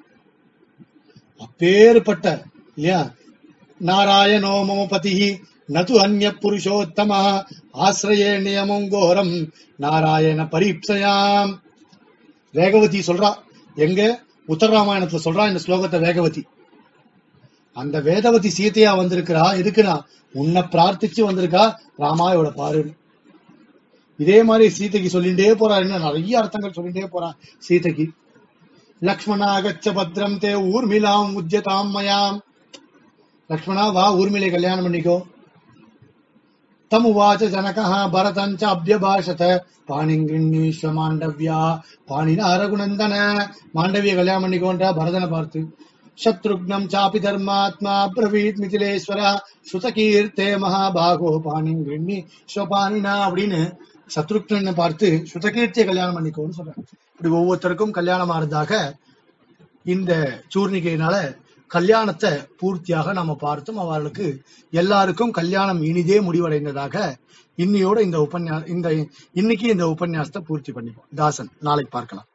அப்பேற்பட்ட இல்லையா நாராயணோ மம பதிஹி நது அந்நிய புருஷோத்தம ஆசிரயே நியமம் கோரம் நாராயண பரீப்சயாம் வேகவதி சொல்றா எங்க உத்தரராமாயணத்துல சொல்றா இந்த ஸ்லோகத்தை வேகவதி அந்த வேதவதி சீதையா வந்திருக்கிறா எதுக்குன்னா உன்னை பிரார்த்திச்சு வந்திருக்கா ராமா இவளை பாரு இதே மாதிரி சீதைக்கு சொல்லிட்டே போறா இன்னும் நிறைய அர்த்தங்கள் சொல்லிட்டே போறா சீதைக்கு லக்ஷ்மணா கச்ச பத்ரம் தே ஊர்மிலாம் உஜ்ஜதாம் மயாம் லக்ஷ்மணா வா ஊர்மிலை கல்யாணம் பண்ணிக்கோ தமுவாச்ச ஜனகः பரதஞ்ச அபியபாஷத பாணிங்கிருஷ்வ மாண்டவ்யா பாணின ரகுநந்தன மாண்டவிய கல்யாணம் பண்ணிக்கோன்றா பரதனை பார்த்து சத்ருக்னம் சாபி தர்மாத்மா பிரவீத் மிதிலேஸ்வர சுதகீர்த்தே மகாபாகோ பாணிங்கிருண்ணி ஸ்வபாணினா அப்படின்னு சத்ருக்னனை பார்த்து சுதகீர்த்திய கல்யாணம் பண்ணிக்கோன்னு சொல்றாங்க இப்படி ஒவ்வொருத்தருக்கும் கல்யாணம் ஆனதாக இந்த சூர்ணிகையினால கல்யாணத்தை பூர்த்தியாக நாம பார்த்தோம் அவர்களுக்கு எல்லாருக்கும் கல்யாணம் இனிதே முடிவடைந்ததாக இன்னையோட இந்த உபன்யா இந்த இன்னைக்கு இந்த உபன்யாசத்தை பூர்த்தி பண்ணிப்போம் தாசன் நாளைக்கு பார்க்கலாம்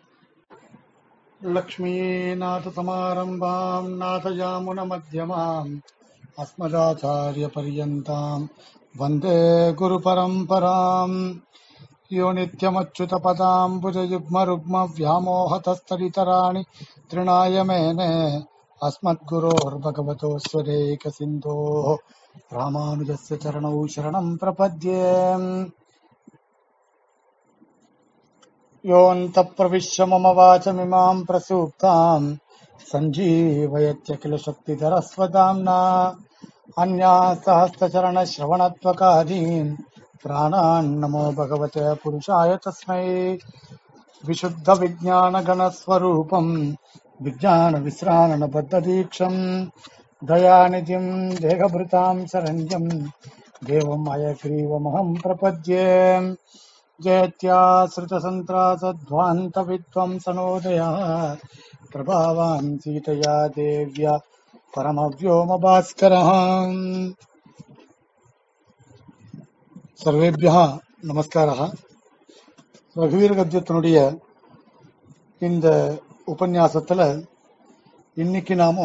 லக்ஷ்மீநாத சமாரம்பாம் நாதயாமுன மத்தியமாம் அஸ்மதாச்சாரிய பரியந்தாம் வந்தே குரு பரம்பராம் यो नित्यमच्युतपदाम्बुजयुग्मरुग्मव्यामोहतस्तरितराणि तृणाय मेने अस्मद्गुरोर्भगवतोऽस्वरेकसिन्धोः रामानुजस्य चरणौ शरणं प्रपद्ये योऽन्तप्रविश्य मम वाचमिमां प्रसूक्ताम् सञ्जीवयत्य किल शक्तिधरस्वदाम्ना अन्या सहस्रचरणश्रवणत्वकादीन् प्राणान्नमो भगवते पुरुषाय तस्मै विशुद्धविज्ञानगणस्वरूपम् विज्ञानविश्राणबद्धदीक्षम् दयानिधिम् देहभृताम् शरण्यम् देवम् अयग्रीवमहम् प्रपद्ये जयत्याश्रितसन्त्रासध्वान्तविद्वंसनोदयः प्रभावान् सीतया देव्या परमव्योमभास्करः சர்வேபியா நமஸ்காரா ரகுவீர கத்தியத்தினுடைய இந்த உபன்யாசத்துல இன்னைக்கு நாம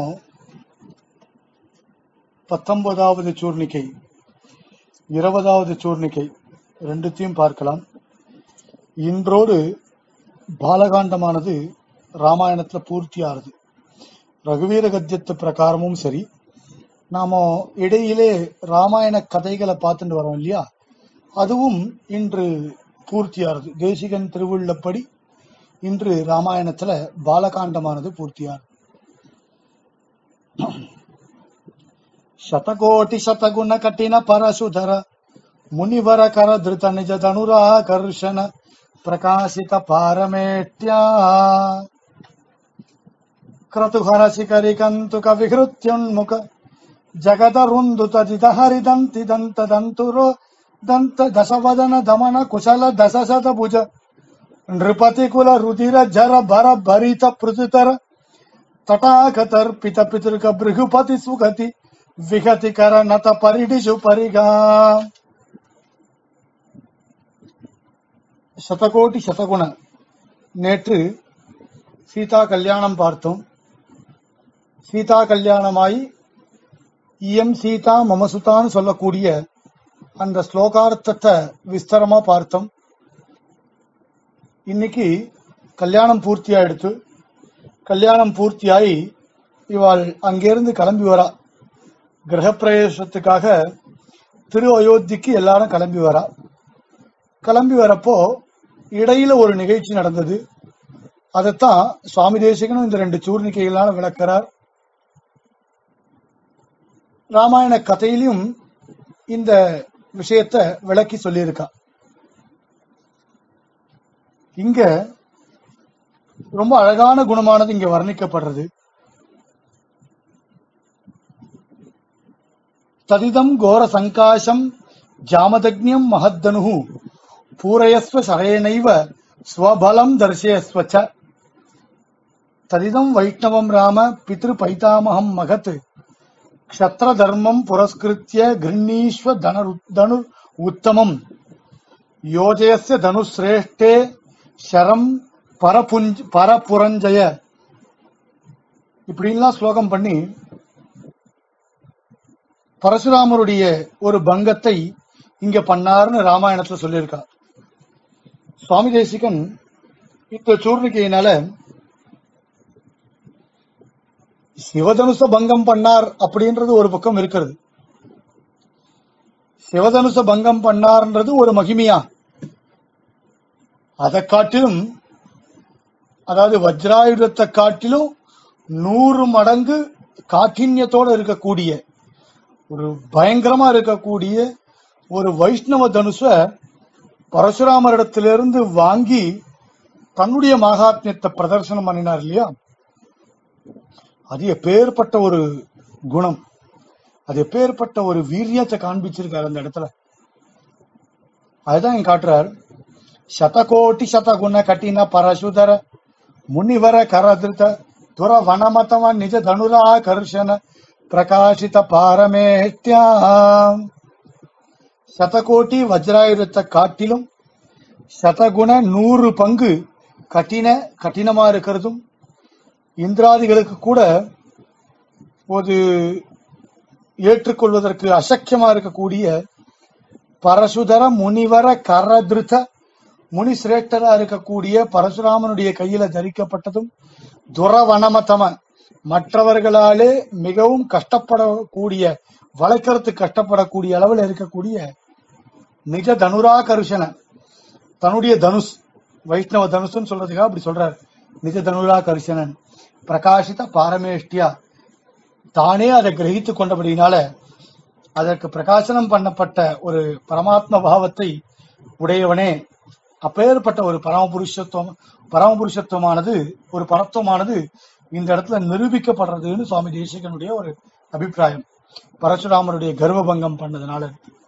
பத்தொன்பதாவது சூர்ணிக்கை இருபதாவது சூர்ணிக்கை ரெண்டுத்தையும் பார்க்கலாம் இன்றோடு பாலகாண்டமானது ராமாயணத்துல பூர்த்தி ஆறுது ரகுவீர கத்தியத்து பிரகாரமும் சரி நாம இடையிலே ராமாயண கதைகளை பார்த்துட்டு வரோம் இல்லையா அதுவும் இன்று பூர்த்தியானது தேசிகன் திருவுள்ளப்படி இன்று ராமாயணத்துல பாலகாண்டமானது பூர்த்தியானது ಶತಕೋಟಿ ಶತಗುಣ ಕಠಿಣ ಪರಶುಧರ ಮುನಿವರ ಕರ ಧೃತ ನಿಜ ಧನುರಾಕರ್ಷಣ ಪ್ರಕಾಶಿತ ಪಾರಮೇಟ್ಯ ಕ್ರತುಹರ ಶಿಖರಿ ಕಂತುಕ ವಿಹೃತ್ಯುನ್ಮುಖ ಜಗದ ರುಂದು ತದಿತ ಹರಿದಂತಿ ದಂತ ದಂತುರೋ ದಂತ ದಶವದನ ದಮನ ಕುಶಲ ದಶಶತ ಭುಜ ನೃಪತಿ ಕುಲ ರುದಿರ ಜರ ಭರ ಭರಿತ ಪೃಥುತರ ತಟಾಕತರ್ಪಿತ ಪಿತೃಕ ಭೃಗುಪತಿ ಸುಗತಿ ವಿಗತಿ ಕರ ನತ ಪರಿಡಿಶು ಪರಿಗಾ சதகோடி சதகுண நேற்று சீதா கல்யாணம் பார்த்தோம் சீதா கல்யாணமாய் இயம் சீதா மமசுதான்னு சொல்லக்கூடிய அந்த ஸ்லோகார்த்தத்தை விஸ்தரமா பார்த்தோம் இன்னைக்கு கல்யாணம் பூர்த்தியாயிடுத்து கல்யாணம் பூர்த்தியாயி இவாள் அங்கிருந்து கிளம்பி வரா கிரகப்பிரவேசத்துக்காக திரு அயோத்திக்கு எல்லாரும் கிளம்பி வரா கிளம்பி வரப்போ இடையில ஒரு நிகழ்ச்சி நடந்தது அதைத்தான் சுவாமி தேசிகனும் இந்த ரெண்டு சூர்ணிக்கைகளால விளக்கிறார் ராமாயண கதையிலும் இந்த விஷயத்தை விளக்கி சொல்லியிருக்கா இங்க ரொம்ப அழகான குணமானது இங்க வர்ணிக்கப்படுறது ததிதம் கோர சங்காசம் ஜாமதக்ஞம் மகத்தனு பூரயஸ்வ சரேணைவ ஸ்வபலம் தர்சயஸ்வ ச ததிதம் வைஷ்ணவம் ராம பித்ரு பைதாமகம் மகத் க்ஷத்ர தர்மம் புரஸ்கிருத்திய கிருண்ணீஸ்வ தனரு தனு உத்தமம் யோஜயஸ்ய தனுஸ்ரேஷ்டே ஷரம் பரபுஞ்ச் பரபுரஞ்சய இப்படின்லாம் ஸ்லோகம் பண்ணி பரசுராமருடைய ஒரு பங்கத்தை இங்க பண்ணாருன்னு ராமாயணத்துல சொல்லியிருக்கா சுவாமி தேசிகன் இந்த சூர்ணிக்கையினால சிவதனுச பங்கம் பண்ணார் அப்படின்றது ஒரு பக்கம் இருக்கிறது சிவதனுச பங்கம் பண்ணார்ன்றது ஒரு மகிமையா அதை காட்டிலும் அதாவது வஜ்ராயுதத்தை காட்டிலும் நூறு மடங்கு காఠின்யத்தோட இருக்கக்கூடிய ஒரு பயங்கரமா இருக்கக்கூடிய ஒரு வைஷ்ணவ தனுஷ பரசுராமரிடத்திலிருந்து வாங்கி தன்னுடைய மகாத்மியத்தை பிரதர்சனம் பண்ணினார் இல்லையா அது எப்பேற்பட்ட ஒரு குணம் அது எப்பேற்பட்ட ஒரு வீரியத்தை காண்பிச்சிருக்காரு அந்த இடத்துல அதுதான் இங்க காட்டுறார் ಶತಕೋಟಿ ಶತಗುಣ ಕಠಿಣ ಪರಶುಧರ ಮುನಿವರ ಕರದೃತ ತುರ ವನಮತವ ನಿಜ ಧನುರಾಕರ್ಷಣ ಪ್ರಕಾಶಿತ ಪಾರಮೇಷ್ಟ್ಯ சதகோட்டி வஜ்ராயுதத்தை காட்டிலும் சதகுண நூறு பங்கு கடின கடினமா இருக்கிறதும் இந்திராதிகளுக்கு கூட ஒரு ஏற்றுக்கொள்வதற்கு அசக்கியமா இருக்கக்கூடிய பரசுதர முனிவர கரதிருத்த முனி சிரேஷ்டரா இருக்கக்கூடிய பரசுராமனுடைய கையில தரிக்கப்பட்டதும் துரவனமதம மற்றவர்களாலே மிகவும் கஷ்டப்படக்கூடிய வளைக்கிறதுக்கு கஷ்டப்படக்கூடிய அளவில் இருக்கக்கூடிய நிஜ தனுராகர்ஷண தன்னுடைய தனுஷ் வைஷ்ணவ தனுஷ்னு சொல்றதுக்காக அப்படி சொல்றார் நிஜ தனுராகர்ஷணன் பிரகாசித பாரமேஷ்டியா தானே அதை கிரகித்துக் கொண்டபடினால அதற்கு பிரகாசனம் பண்ணப்பட்ட ஒரு பரமாத்ம பாவத்தை உடையவனே அப்பேற்பட்ட ஒரு பரமபுருஷத்துவம் பரமபுருஷத்துவமானது ஒரு பரத்துவமானது இந்த இடத்துல நிரூபிக்கப்படுறதுன்னு சுவாமி தேசிகனுடைய ஒரு அபிப்பிராயம் பரசுராமருடைய கர்வபங்கம் பண்ணதுனால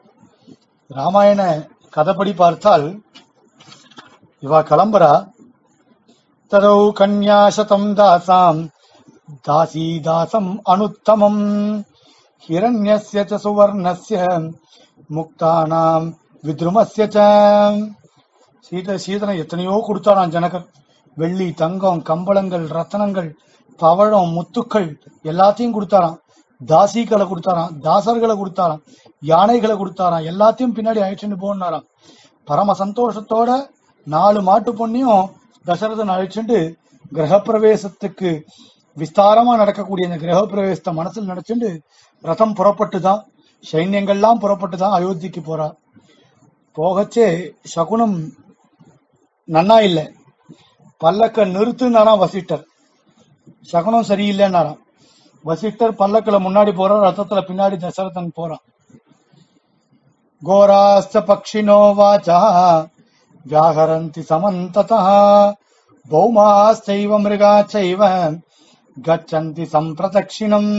ராமாயண கதைப்படி பார்த்தால் இவா கிளம்புறா ததௌ கன்யாசதம் தாசாம் தாசி தாசம் அனுத்தமம் ஹிரண்யஸ்ய ச சுவர்ணஸ்ய முக்தானாம் வித்ருமஸ்ய ச சீத சீதனை எத்தனையோ கொடுத்தாராம் ஜனகர் வெள்ளி தங்கம் கம்பளங்கள் ரத்தனங்கள் பவழம் முத்துக்கள் எல்லாத்தையும் கொடுத்தாராம் தாசிகளை கொடுத்தாராம் தாசர்களை கொடுத்தாராம் யானைகளை கொடுத்தாராம் எல்லாத்தையும் பின்னாடி அழைச்சிட்டு போனாராம் பரம சந்தோஷத்தோட நாலு மாட்டு பொண்ணையும் தசரதன் அழைச்சிட்டு கிரகப்பிரவேசத்துக்கு விஸ்தாரமா நடக்கக்கூடிய இந்த கிரகப்பிரவேசத்தை மனசில் நினைச்சுட்டு ரதம் புறப்பட்டுதான் சைன்யங்கள்லாம் புறப்பட்டுதான் அயோத்திக்கு போறா போகச்சே சகுனம் நன்னா இல்ல பல்லக்க நிறுத்துனாராம் வசிட்டர் சகுனம் சரியில்லைன்னாராம் வசிட்டர் பல்லக்குல முன்னாடி போறான் ரத்தத்துல பின்னாடி தசரதன் போறான் கோராஸ்த பக்ஷினோ வாச்சா வியாகரந்தி சமந்ததः பௌமாஸ்தைவ மிருகாச்சைவ கச்சந்தி சம்பிரதட்சிணம்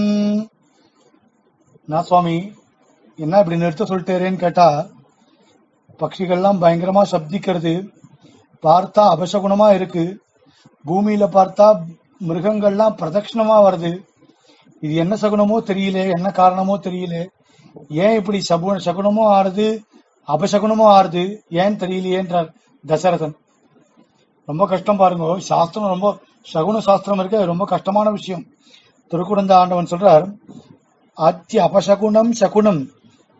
நான் சுவாமி என்ன இப்படி நிறுத்த சொல்லிட்டேரேன்னு கேட்டா பட்சிகள்லாம் பயங்கரமா சப்திக்கிறது பார்த்தா அபசகுணமா இருக்கு பூமியில பார்த்தா மிருகங்கள்லாம் பிரதட்சிணமா வருது இது என்ன சகுனமோ தெரியல என்ன காரணமோ தெரியல ஏன் இப்படி சபு சகுனமோ ஆறுது அபசகுனமோ ஆறுது ஏன் தெரியலையேன்றார் தசரதன் ரொம்ப கஷ்டம் பாருங்க சாஸ்திரம் ரொம்ப சகுன சாஸ்திரம் இருக்கு அது ரொம்ப கஷ்டமான விஷயம் திருக்குடந்த ஆண்டவன் சொல்றார் அத்தி அபசகுனம் சகுனம்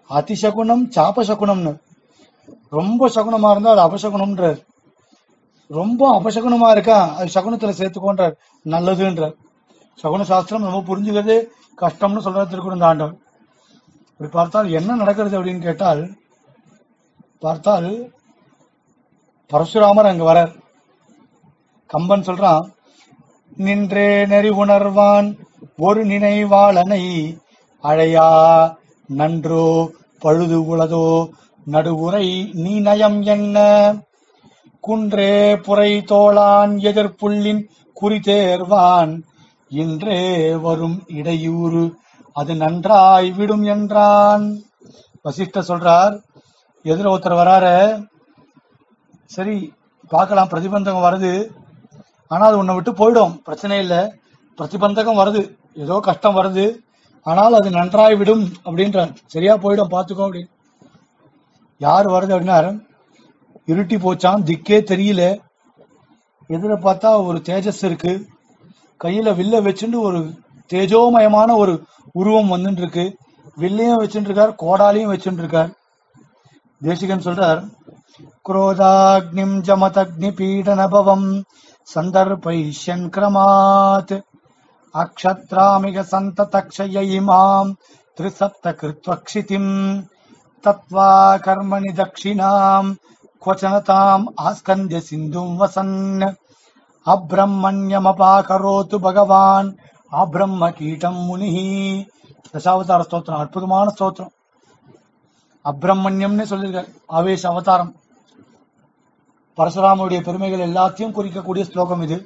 அதிசகுனம் சாபசகுனம்னு ரொம்ப சகுனமா இருந்தா அது அபசகுனம்ன்றார் ரொம்ப அபசகுனமா இருக்கா அது சகுனத்துல சேர்த்துக்கோன்றார் நல்லதுன்றார் சகுன சாஸ்திரம் நம்ம புரிஞ்சுக்கிறது கஷ்டம்னு சொல்ற திருக்குறந்த ஆண்டவர் இப்படி பார்த்தால் என்ன நடக்கிறது அப்படின்னு கேட்டால் பார்த்தால் பரசுராமர் அங்க வரார் கம்பன் சொல்றான் நின்றே நெறி உணர்வான் ஒரு நினைவாளனை அழையா நன்றோ பழுது உளதோ நடுவுரை நீ நயம் என்ன குன்றே புரை தோளான் எதிர்ப்புள்ளின் குறி தேர்வான் இன்றே வரும் இடையூறு அது நன்றாய் விடும் என்றான் வசிஷ்ட சொல்றார் எதிர ஒருத்தர் வராரு சரி பார்க்கலாம் பிரதிபந்தகம் வருது ஆனா அது உன்னை விட்டு போயிடும் பிரச்சனை இல்ல பிரதிபந்தகம் வருது ஏதோ கஷ்டம் வருது ஆனால் அது நன்றாய் விடும் அப்படின்றார் சரியா போயிடும் பாத்துக்கோ அப்படின்னு யார் வருது அப்படின்னா இருட்டி போச்சான் திக்கே தெரியல எதிர பார்த்தா ஒரு தேஜஸ் இருக்கு கையில வில்ல வச்சுட்டு ஒரு தேஜோமயமான ஒரு உருவம் வந்துட்டு இருக்கு வில்லையும் வச்சுட்டு இருக்கார் கோடாலையும் வச்சுட்டு இருக்கார் தேசிகன் சொல்றார் குரோதாக்னிம் ஜமதக்னி பீடனபவம் சந்தர்பைஷ்யன் கிரமாத் அக்ஷத்ராமிக சந்ததக்ஷய இமாம் திரிசப்த கிருத்வக்ஷிதிம் தத்வா கர்மணி தட்சிணாம் क्वचनताम् आस्कन्द्य सिन्धुम् वसन् அப்ரம்மண்யமபாகரோத்து பகவான் அப்ரம்ம கீட்டம் முனிஹி தசாவதார ஸ்தோத்திரம் அற்புதமான ஸ்தோத்திரம் அப்ரம்மண்யம்னு சொல்லியிருக்காரு ஆவேச அவதாரம் பரசுராமனுடைய பெருமைகள் எல்லாத்தையும் குறிக்கக்கூடிய ஸ்லோகம் இது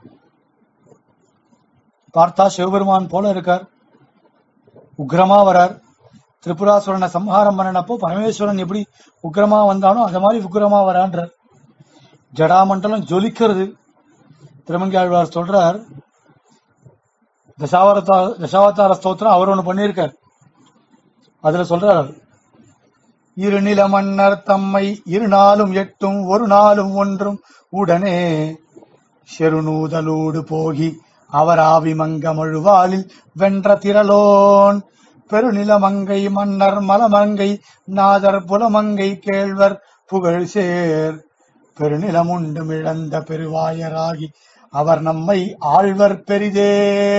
பார்த்தா சிவபெருமான் போல இருக்கார் உக்ரமா வரார் திரிபுராசுரனை சம்ஹாரம் பண்ணினப்போ பரமேஸ்வரன் எப்படி உக்ரமா வந்தானோ அது மாதிரி உக்ரமா வரான்றார் ஜடாமண்டலம் ஜொலிக்கிறது திருமங்காழ்வார் சொல்றார் தசாவரத்தா தசாவதார ஸ்தோத்திரம் அவர் ஒண்ணு பண்ணியிருக்கார் அதுல சொல்றார் இரு நில மன்னர் தம்மை இரு நாளும் எட்டும் ஒரு நாளும் ஒன்றும் உடனே செருநூதலூடு போகி அவர் ஆவி மங்கமழுவாளில் வென்ற திரளோன் பெருநிலமங்கை மன்னர் மலமங்கை நாதர் புலமங்கை கேழ்வர் புகழ் சேர் பெருநிலமுண்டு இழந்த பெருவாயராகி அவர் நம்மை ஆழ்வர் பெரிதே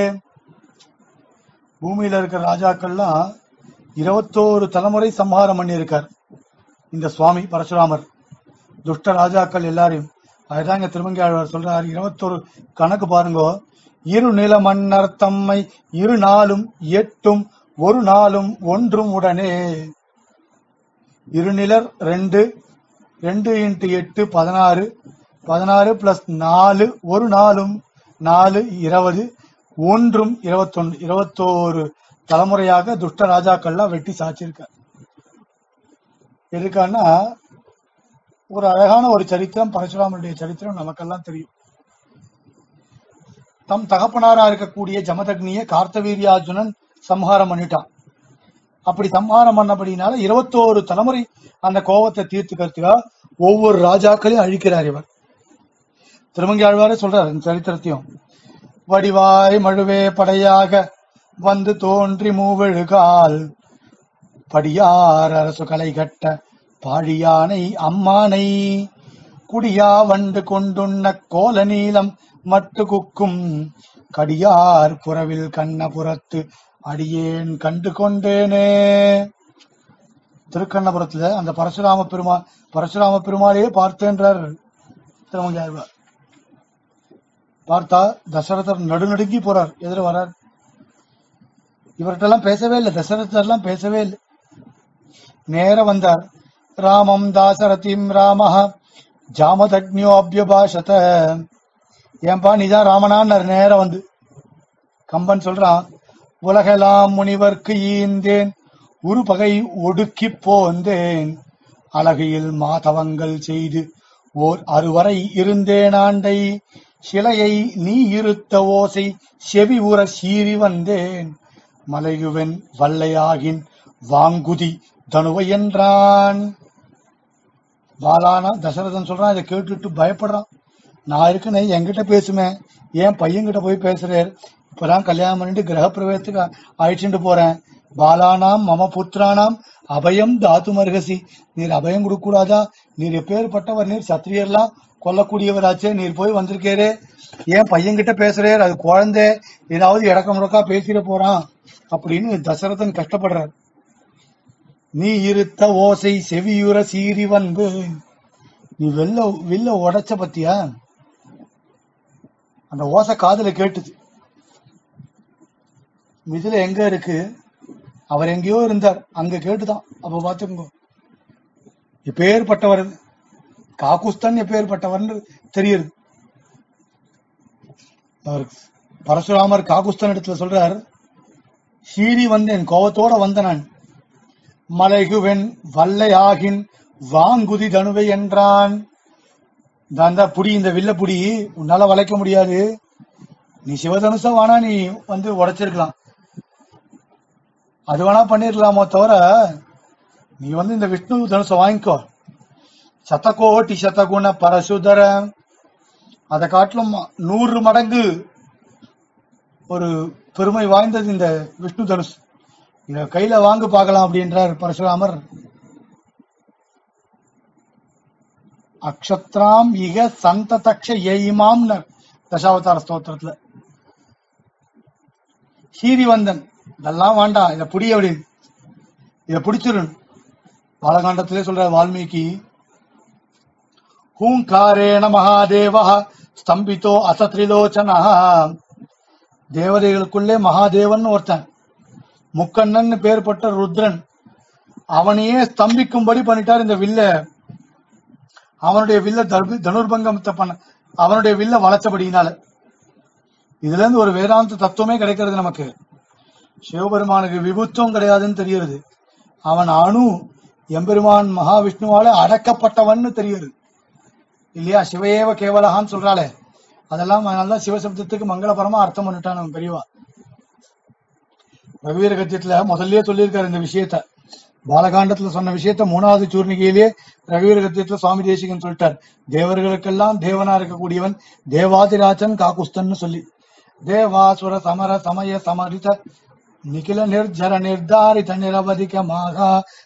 பூமியில இருக்கிற ராஜாக்கள்லாம் இருபத்தோரு தலைமுறை சம்ஹாரம் பண்ணியிருக்கார் இந்த சுவாமி பரசுராமர் துஷ்ட ராஜாக்கள் எல்லாரையும் அதுதான் இங்க திருமங்கையாழ்வார் சொல்றாரு இருபத்தோரு கணக்கு பாருங்க இரு நில மன்னர் தம்மை இரு நாளும் எட்டும் ஒரு நாளும் ஒன்றும் உடனே இருநிலர் ரெண்டு ரெண்டு இன்ட்டு எட்டு பதினாறு பதினாறு பிளஸ் நாலு ஒரு நாளும் நாலு இருபது ஒன்றும் இருபத்தொன்னு இருபத்தோரு தலைமுறையாக துஷ்ட ராஜாக்கள்லாம் வெட்டி சாச்சிருக்கார் எதுக்கான்னா ஒரு அழகான ஒரு சரித்திரம் பரசுராமனுடைய சரித்திரம் நமக்கெல்லாம் தெரியும் தம் தகப்பனாரா இருக்கக்கூடிய ஜமதக்னிய கார்த்தவீரியார்ஜுனன் சம்ஹாரம் பண்ணிட்டான் அப்படி சம்ஹாரம் பண்ணபடினால இருபத்தோரு தலைமுறை அந்த கோபத்தை தீர்த்துக்கிறதுக்காக ஒவ்வொரு ராஜாக்களையும் அழிக்கிறார் இவர் திருமங்கியாழ்வாரே சொல்றார் இந்த சரித்திரத்தையும் வடிவாய் மழுவே படையாக வந்து தோன்றி மூவெழுகால் படியார் அரசு கலை கட்ட பாழியானை அம்மானை குடியா வண்டு கொண்டுண்ண கோல நீளம் மட்டு குக்கும் கடியார் புறவில் கண்ணபுரத்து அடியேன் கண்டு கொண்டேனே திருக்கண்ணபுரத்துல அந்த பரசுராம பெருமா பரசுராம பெருமாளையே பார்த்தேன்றார் திருமங்கையாழ்வார் பார்த்தா தசரதர் நடுநடுங்கி போறார் எதிர வரார் இவர்கிட்ட எல்லாம் பேசவே இல்லை தசரதர் எல்லாம் பேசவே இல்லை நேர வந்தார் ராமம் தாசரதிம் ராமஹ ஜாமதக்னியோ அபியபாஷத ஏன்பா நீதான் ராமனான்னார் நேர வந்து கம்பன் சொல்றான் உலகெல்லாம் முனிவர்க்கு ஈந்தேன் ஒரு பகை ஒடுக்கி போந்தேன் அழகையில் மாதவங்கள் செய்து ஓர் அறுவரை இருந்தேன் ஆண்டை சிலையை நீ இருத்த ஓசை செவி உற சீறி வந்தேன் மலையுவன் வல்லையாகின் வாங்குதி தனுவை என்றான் பாலானா தசரதன் சொல்றான் இதை கேட்டுட்டு பயப்படுறான் நான் இருக்கனே என்கிட்ட பேசுமே ஏன் பையன்கிட்ட போய் பேசுறாரு இப்பதான் கல்யாணம் பண்ணிட்டு கிரகப்பிரவேசத்துக்கு அழைச்சிட்டு போறேன் பாலானாம் மம புத்திரானாம் அபயம் தாத்து மருகசி நீர் அபயம் கொடுக்க கூடாதா நீர் எப்பேற்பட்டவர் நீர் சத்திரியர்லாம் கொல்லக்கூடியவராச்சே நீர் போய் வந்திருக்கேரே ஏன் பையன்கிட்ட பேசுறேர் அது குழந்தை ஏதாவது இடக்க முடக்கா பேசிட போறான் அப்படின்னு தசரதன் கஷ்டப்படுறார் நீ இருத்த ஓசை செவியுற சீறி வந்து நீ வெள்ள வில்ல உடைச்ச பத்தியா அந்த ஓசை காதுல கேட்டுது இதுல எங்க இருக்கு அவர் எங்கேயோ இருந்தார் அங்க கேட்டுதான் அப்ப பாத்துக்கோ எப்பேற்பட்டவர் காக்குஸ்தான் எப்பேற்பட்டவர்னு தெரியுது அவர் பரசுராமர் காகுஸ்தான் இடத்துல சொல்றார் சீறி வந்தேன் கோவத்தோட வந்த நான் மலைகுவென் வல்லையாகின் வாங்குதி தனுவை என்றான் இந்த புடி இந்த வில்ல புடி உன்னால வளைக்க முடியாது நீ சிவதனுச வேணா நீ வந்து உடைச்சிருக்கலாம் அது வேணா பண்ணிருக்கலாமோ தவிர நீ வந்து இந்த விஷ்ணு தனுசை வாங்கிக்கோ சதகோட்டி சதகுண பரசுதர அதை காட்டிலும் நூறு மடங்கு ஒரு பெருமை வாய்ந்தது இந்த விஷ்ணு தனுஷ் இத கையில வாங்க பார்க்கலாம் அப்படின்றார் பரசுராமர் அக்ஷத்ராம் இக சந்ததக்ஷ ஏயிமாம் தசாவதார ஸ்தோத்திரத்துல சீரிவந்தன் இதெல்லாம் வேண்டாம் இத புடி அப்படின்னு இத பிடிச்சிருன் பாலகாண்டத்திலே சொல்ற வால்மீகி ஹூங்காரேண மகாதேவ ஸ்தம்பித்தோ அசத்ரிலோச்சனா தேவதைகளுக்குள்ளே மகாதேவன் ஒருத்தன் முக்கண்ணன் பேர்பட்ட ருத்ரன் அவனையே ஸ்தம்பிக்கும்படி பண்ணிட்டார் இந்த வில்ல அவனுடைய வில்ல தர்பி- தனுர்பங்கத்தை பண்ண அவனுடைய வில்ல வளைச்சபடியினால இதுல இருந்து ஒரு வேதாந்த தத்துவமே கிடைக்கிறது நமக்கு சிவபெருமானுக்கு விபுத்துவம் கிடையாதுன்னு தெரியுது அவன் அணு எம்பெருமான் மகாவிஷ்ணுவால அடக்கப்பட்டவன்னு தெரியுது இல்லையா சிவயேவ கேவலகான்னு சொல்றாளே அதெல்லாம் அதனாலதான் சிவசப்தத்துக்கு மங்களபரமா அர்த்தம் பண்ணிட்டான் நம்ம பெரியவா ரகுவீர கத்தியத்துல முதல்லயே சொல்லியிருக்காரு இந்த விஷயத்த பாலகாண்டத்துல சொன்ன விஷயத்த மூணாவது சூர்ணிகையிலேயே ரகுவீர கத்தியத்துல சுவாமி தேசிகன் சொல்லிட்டார் தேவர்களுக்கெல்லாம் தேவனா இருக்கக்கூடியவன் தேவாதிராஜன் காக்குஸ்தன்னு சொல்லி தேவாசுர சமர சமய சமரித நிகில நிர்ஜர நிர்தாரித நிரவதிகமாக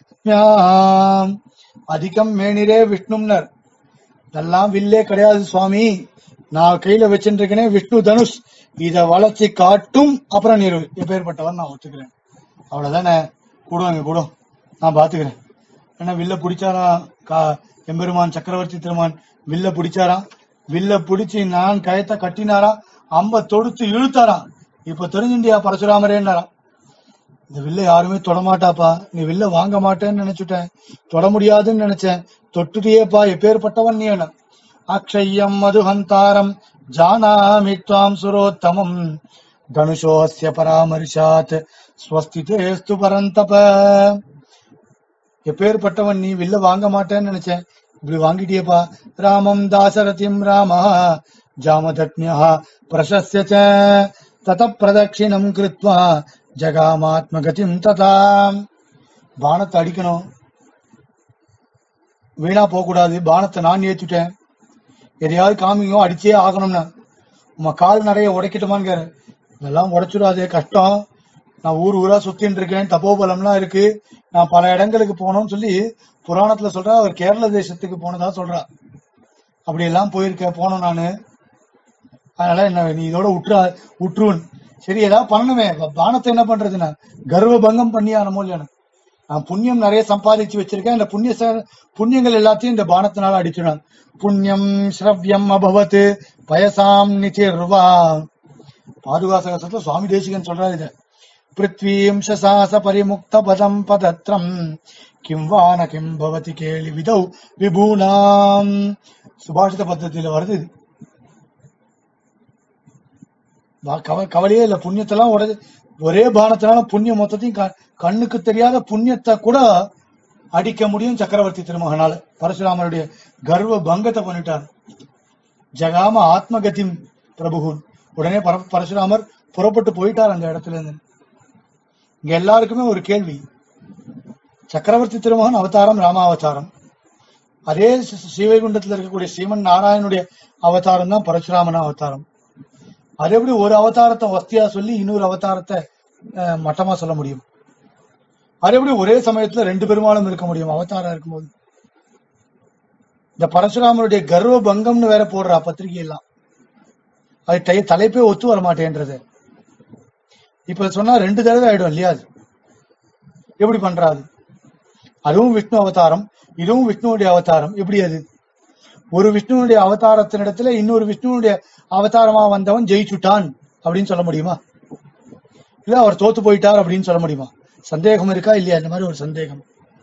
அதிகம் மேனிரே விஷ்ணும்னர் இதெல்லாம் வில்லே கிடையாது சுவாமி நான் கையில வச்சுருக்கேனே விஷ்ணு தனுஷ் இத வளைச்சு காட்டும் அப்புறம் நீர் எப்பேற்பட்டவன் நான் ஒத்துக்கிறேன் அவ்வளவுதானே கூடுவாங்க கூடும் நான் பாத்துக்கிறேன் ஏன்னா வில்ல பிடிச்சாரா கா எம்பெருமான் சக்கரவர்த்தி திருமான் வில்ல பிடிச்சாராம் வில்ல பிடிச்சு நான் கயத்தை கட்டினாரா அம்ப தொடுத்து இழுத்தாராம் இப்ப தெரிஞ்சுண்டியா பரசுராமரேன்னாராம் இந்த வில்ல யாருமே தொடமாட்டாப்பா நீ வில்ல வாங்க மாட்டேன்னு நினைச்சுட்டேன் தொட முடியாதுன்னு நினைச்சேன் தொட்டுட்டியேப்பா எப்பேற்பட்டவன் நீ என்ன அக்ஷயம் மதுஹந்தாரம் ஜானாமி த்வாம் சுரோத்தமம் தனுஷோஸ்ய பராமர்ஷாத் ஸ்வஸ்திதேஸ்து பரந்தப எப்பேற்பட்டவன் நீ வில்ல வாங்க மாட்டேன்னு நினைச்சேன் இப்படி வாங்கிட்டியேப்பா ராமம் தாசரதிம் ராம ஜாமதக்ஞா பிரசஸ்ய ச தத பிரதட்சிணம் கிருத்வா ஜகாமாத்மகதிம் ததா பானத்தை அடிக்கணும் வீணா போக கூடாது பானத்தை நான் ஏத்துட்டேன் எதையாவது காமிங்க அடிச்சே ஆகணும்னா உங்க கால் நிறைய உடைக்கட்டுமான்னு இதெல்லாம் உடைச்சிடாதே கஷ்டம் நான் ஊர் ஊரா சுத்தின்னு இருக்கேன் தபோபலம்லாம் இருக்கு நான் பல இடங்களுக்கு போனோம்னு சொல்லி புராணத்துல சொல்றா அவர் கேரள தேசத்துக்கு போனதா சொல்றா அப்படி எல்லாம் போயிருக்க போனோம் நானு அதனால என்ன நீ இதோட உற்று உற்றுவன் சரி ஏதாவது பண்ணணுமே ப- பானத்தை என்ன பண்றதுன்னா கர்வ பங்கம் பண்ணி ஆனமோ இல்லையா நான் புண்ணியம் நிறைய சம்பாதிச்சு வச்சிருக்கேன் இந்த புண்ணிய ச- புண்ணியங்கள் எல்லாத்தையும் இந்த பானத்தினால அடிச்சிடும் புண்ணியம் ஸ்ரவ்யம் அபவத் பயசாம் நிச்சிர்வா பாதுகாசகத்துல சுவாமி தேசிகன் சொல்றாரு இத பிருத்வீம் சசாச பரிமுக்த பதம் பதத்ரம் கிம் வான கிம் பவதி கேலி விதௌ விபூனாம் சுபாஷித பத்தத்தில வருது இது வா- கவ- கவலையே இல்ல புண்ணியத்தெல்லாம் உடச்சு ஒரே பானத்தினால புண்ணியம் மொத்தத்தையும் க- கண்ணுக்கு தெரியாத புண்ணியத்தை கூட அடிக்க முடியும் சக்கரவர்த்தி திருமகனால பரசுராமருடைய கர்வ பங்கத்தை பண்ணிட்டார் ஜகாம ஆத்மகதி பிரபுகுன் உடனே பர பரசுராமர் புறப்பட்டு போயிட்டார் அந்த இடத்துல இருந்து இங்க எல்லாருக்குமே ஒரு கேள்வி சக்கரவர்த்தி திருமகன் அவதாரம் ராமாவதாரம் அதே சி- ஸ்ரீவைகுண்டத்துல இருக்கக்கூடிய ஸ்ரீமன் நாராயணுடைய அவதாரம் தான் பரசுராமன் அவதாரம் அது எப்படி ஒரு அவதாரத்தை வஸ்தியா சொல்லி இன்னொரு அவதாரத்தை அஹ், மட்டமா சொல்ல முடியும் அது எப்படி ஒரே சமயத்துல ரெண்டு பெருமாளும் இருக்க முடியும் அவதாரம் இருக்கும்போது இந்த பரசுராமருடைய கர்வ பங்கம்னு வேற போடுறா பத்திரிகை எல்லாம் அது டை- தலைப்பே ஒத்து வர மாட்டேன்றது இப்ப சொன்னா ரெண்டு தடவை ஆயிடும் இல்லையா அது எப்படி பண்றாது அதுவும் விஷ்ணு அவதாரம் இதுவும் விஷ்ணுவுடைய அவதாரம் எப்படி அது ஒரு விஷ்ணுவுடைய அவதாரத்தினிடத்துல இன்னொரு விஷ்ணுவுடைய அவதாரமா வந்தவன் ஜெயிச்சுட்டான் அப்படின்னு சொல்ல முடியுமா இல்ல அவர் தோத்து போயிட்டார் அப்படின்னு சொல்ல முடியுமா சந்தேகம் இருக்கா இல்லையா இந்த மாதிரி ஒரு சந்தேகம்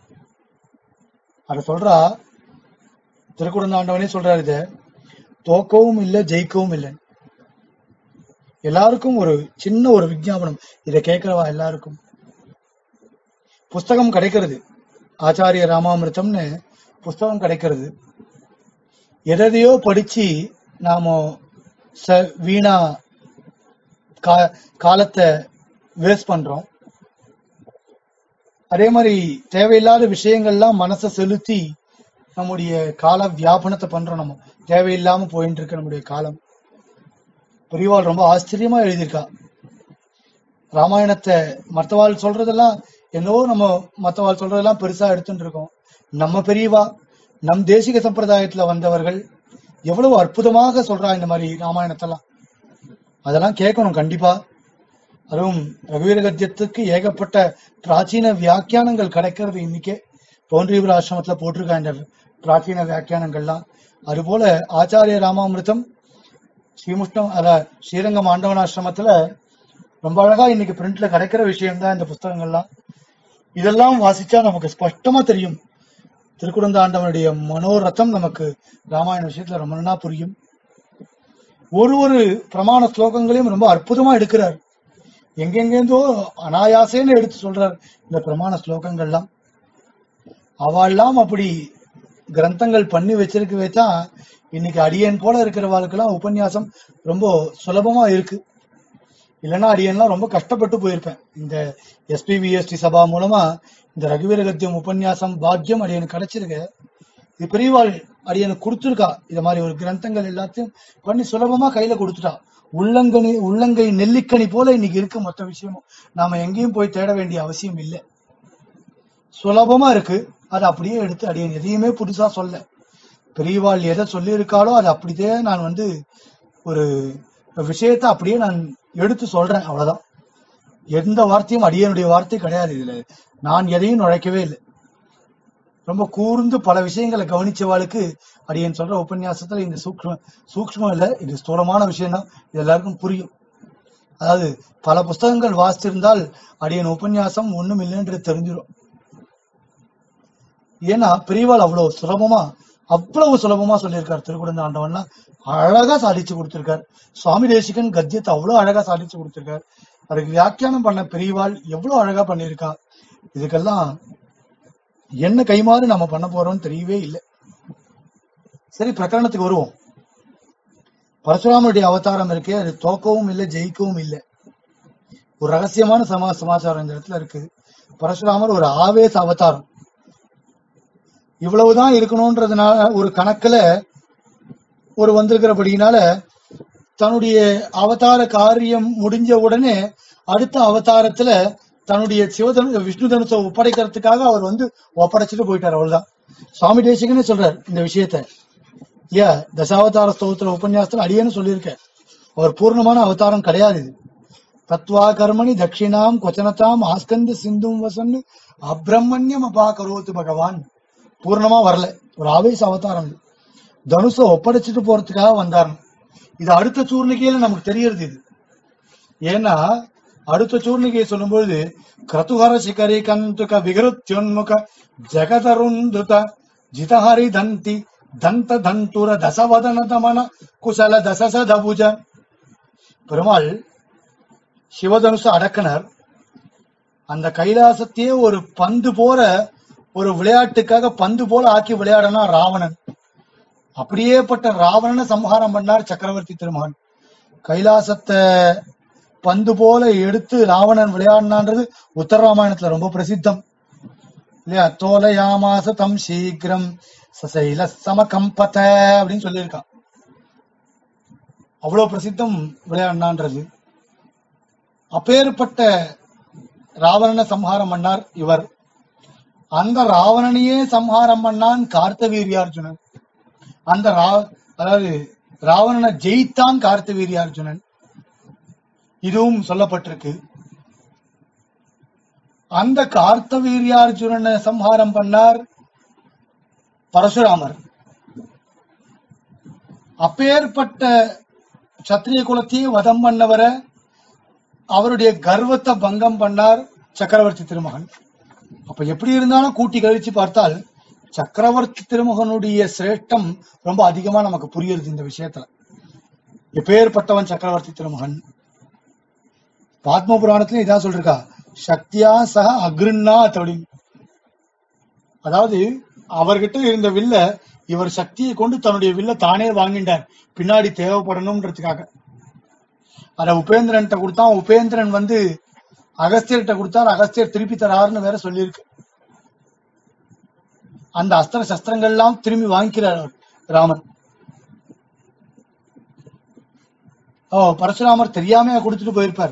அத சொல்றா திருக்குடந்தாண்டவனே சொல்றாரு இத தோக்கவும் இல்லை ஜெயிக்கவும் இல்லை எல்லாருக்கும் ஒரு சின்ன ஒரு விஞ்ஞாபனம் இதை கேட்கிறவா எல்லாருக்கும் புஸ்தகம் கிடைக்கிறது ஆச்சாரிய ராமாமிர்தம்னு புஸ்தகம் கிடைக்கிறது எதையோ படிச்சு நாம ச வீணா கா காலத்தை வேஸ்ட் பண்றோம் அதே மாதிரி தேவையில்லாத விஷயங்கள்லாம் மனசை செலுத்தி நம்முடைய கால வியாபனத்தை பண்றோம் நம்ம தேவையில்லாம போயிட்டு இருக்கு நம்முடைய காலம் பெரியவாள் ரொம்ப ஆச்சரியமா எழுதியிருக்கா ராமாயணத்தை மத்தவாள் சொல்றதெல்லாம் என்னவோ நம்ம மத்தவாள் சொல்றதெல்லாம் பெருசா எடுத்துட்டு இருக்கோம் நம்ம பெரியவா நம் தேசிக சம்பிரதாயத்துல வந்தவர்கள் எவ்வளவு அற்புதமாக சொல்றா இந்த மாதிரி ராமாயணத்தெல்லாம் அதெல்லாம் கேட்கணும் கண்டிப்பா அதுவும் ரகுவீர கத்தியத்துக்கு ஏகப்பட்ட பிராச்சீன வியாக்கியானங்கள் கிடைக்கிறது இன்னைக்கே பவுண்டரிபுர ஆசிரமத்துல போட்டிருக்கா இந்த பிராச்சீன வியாக்கியானங்கள்லாம் அதுபோல ஆச்சாரிய ராமாமிர்தம் ஸ்ரீமுஷ்ணம் அத ஸ்ரீரங்கம் ஆண்டவனாசிரமத்துல ரொம்ப அழகா இன்னைக்கு பிரிண்ட்ல கிடைக்கிற விஷயம் தான் இந்த புஸ்தகங்கள்லாம் இதெல்லாம் வாசிச்சா நமக்கு ஸ்பஷ்டமா தெரியும் திருக்குடந்த ஆண்டவனுடைய மனோரதம் நமக்கு ராமாயண விஷயத்துல ரொம்ப நல்லா புரியும் ஒரு ஒரு பிரமாண ஸ்லோகங்களையும் ரொம்ப அற்புதமா எடுக்கிறார் எங்கெங்கேருந்தோ அனாயாசேன்னு எடுத்து சொல்றார் இந்த பிரமாண ஸ்லோகங்கள்லாம் அவெல்லாம் அப்படி கிரந்தங்கள் பண்ணி வச்சிருக்கவே தான் இன்னைக்கு அடியன் போல இருக்கிறவாளுக்கெல்லாம் உபன்யாசம் ரொம்ப சுலபமா இருக்கு இல்லைன்னா அடியன்லாம் ரொம்ப கஷ்டப்பட்டு போயிருப்பேன் இந்த எஸ்பிவிஎஸ்டி சபா மூலமா இந்த ரகுவீர கத்தியம் உபன்யாசம் பாக்கியம் அடியனுக்கு கிடைச்சிருக்கு இது பெரியவாள் அடியனுக்கு கொடுத்துருக்கா இது மாதிரி ஒரு கிரந்தங்கள் எல்லாத்தையும் பண்ணி சுலபமா கையில கொடுத்துட்டா உள்ளங்கனி உள்ளங்கை நெல்லிக்கனி போல இன்னைக்கு இருக்கு மொத்த விஷயமும் நாம எங்கேயும் போய் தேட வேண்டிய அவசியம் இல்லை சுலபமா இருக்கு அதை அப்படியே எடுத்து அடியன் எதையுமே புதுசா சொல்ல பெரியவாள் எதை சொல்லியிருக்காளோ அதை அப்படியே நான் வந்து ஒரு விஷயத்தை அப்படியே நான் எடுத்து சொல்றேன் அவ்வளவுதான் எந்த வார்த்தையும் அடியனுடைய வார்த்தை கிடையாது இதுல நான் எதையும் நுழைக்கவே இல்லை ரொம்ப கூர்ந்து பல விஷயங்களை கவனிச்சவாளுக்கு அடியன் சொல்ற உபன்யாசத்துல இந்த சூக்ஷ்ம சூக்ஷ்மம் இல்ல இது ஸ்தூலமான விஷயம் தான் இது எல்லாருக்கும் புரியும் அதாவது பல புஸ்தகங்கள் வாசிச்சிருந்தால் அடியன் உபன்யாசம் ஒண்ணும் இல்லைன்றது தெரிஞ்சிடும் ஏன்னா பெரியவாள் அவ்வளவு சுலபமா அவ்வளவு சுலபமா சொல்லியிருக்கார் திருக்குடந்த ஆண்டவன்லாம் அழகா சாதிச்சு கொடுத்திருக்கார் சுவாமி தேசிகன் கத்தியத்தை அவ்வளவு அழகா சாதிச்சு கொடுத்திருக்கார் அதுக்கு வியாக்கியானம் பண்ண பெரியவாள் எவ்வளவு அழகா பண்ணியிருக்கா இதுக்கெல்லாம் என்ன கைமாறு நம்ம பண்ண போறோம்னு தெரியவே இல்லை சரி பிரகரணத்துக்கு வருவோம் பரசுராமனுடைய அவதாரம் இருக்கே அது தோக்கவும் இல்லை ஜெயிக்கவும் இல்லை ஒரு ரகசியமான சமா சமாச்சாரம் இந்த இடத்துல இருக்கு பரசுராமர் ஒரு ஆவேச அவதாரம் இவ்வளவுதான் இருக்கணும்ன்றதுனால ஒரு கணக்குல ஒரு வந்திருக்கிறபடினால தன்னுடைய அவதார காரியம் முடிஞ்ச உடனே அடுத்த அவதாரத்துல தன்னுடைய சிவதனு விஷ்ணு தனுசை ஒப்படைக்கிறதுக்காக அவர் வந்து ஒப்படைச்சிட்டு போயிட்டார் அவ்வளவுதான் சுவாமி தேசிகனே சொல்றார் இந்த விஷயத்த இல்லையா தசாவதார ஸ்தோத்திர உபன்யாசத்துல அடியேன்னு சொல்லியிருக்கேன் அவர் பூர்ணமான அவதாரம் கிடையாது இது தத்வா கர்மணி தட்சிணாம் கொச்சனதாம் ஆஸ்கந்த சிந்தும் வசன் அப்ரமண்யம் அபாகரோத்து பகவான் பூர்ணமா வரல ஒரு ஆவேச அவதாரம் இது. தனுஷ ஒப்படைச்சிட்டு போறதுக்காக வந்தார் இது அடுத்த சூர்ணிகையில நமக்கு தெரியறது இது ஏன்னா அடுத்த சூர்ணிகையை சொல்லும்பொழுது கிரதுஹர சிகரி கந்துக விகருத்யுன்முக ஜெகதருந்துத ஜிதஹரி தந்தி தந்த தந்துர தசவதன தமன குசல தசசதபுஜ பெருமாள் சிவதனுச அடக்கனர் அந்த கைலாசத்தையே ஒரு பந்து போல ஒரு விளையாட்டுக்காக பந்து போல ஆக்கி விளையாடனா ராவணன் அப்படியேப்பட்ட ராவணனை சம்ஹாரம் பண்ணார் சக்கரவர்த்தி திருமகன் கைலாசத்தை பந்து போல எடுத்து ராவணன் விளையாடினான்றது உத்தர ராமாயணத்துல ரொம்ப பிரசித்தம் இல்லையா தோலயாமாச தம் சீக்கிரம் சசைல சமகம்பத அப்படின்னு சொல்லியிருக்கான் அவ்வளவு பிரசித்தம் விளையாடினான்றது அப்பேற்பட்ட ராவணனை சம்ஹாரம் பண்ணார் இவர் அந்த ராவணனையே சம்ஹாரம் பண்ணான் கார்த்தவீரியார்ஜுனன் அந்த ரா அதாவது ராவணனை ஜெயித்தான் கார்த்தவீரியார்ஜுனன் இதுவும் சொல்லப்பட்டிருக்கு அந்த கார்த்தவீரியார்ஜுனனை சம்ஹாரம் பண்ணார் பரசுராமர் அப்பேற்பட்ட சத்திரிய குலத்தையே வதம் பண்ணவரை அவருடைய கர்வத்தை பங்கம் பண்ணார் சக்கரவர்த்தி திருமகன் அப்ப எப்படி இருந்தாலும் கூட்டி கழிச்சு பார்த்தால் சக்கரவர்த்தி திருமகனுடைய சிரேஷ்டம் ரொம்ப அதிகமா நமக்கு புரியுது இந்த விஷயத்துல எப்பேற்பட்டவன் சக்கரவர்த்தி திருமகன் பாத்ம புராணத்துல இதான் சொல்லிருக்கா சக்தியா சக அக்ருண்ணாத் அப்படின்னு அதாவது அவர்கிட்ட இருந்த வில்ல இவர் சக்தியை கொண்டு தன்னுடைய வில்ல தானே வாங்கிட்டார் பின்னாடி தேவைப்படணும்ன்றதுக்காக அத உபேந்திரன்ட்ட கொடுத்தான் உபேந்திரன் வந்து அகஸ்தியர்கிட்ட கொடுத்தார் அகஸ்தியர் திருப்பி தராருன்னு வேற சொல்லியிருக்கு அந்த அஸ்திர சஸ்திரங்கள்லாம் திரும்பி வாங்கிக்கிறார் அவர், ராமன் ஓ பரசுராமர் தெரியாம கொடுத்துட்டு போயிருப்பார்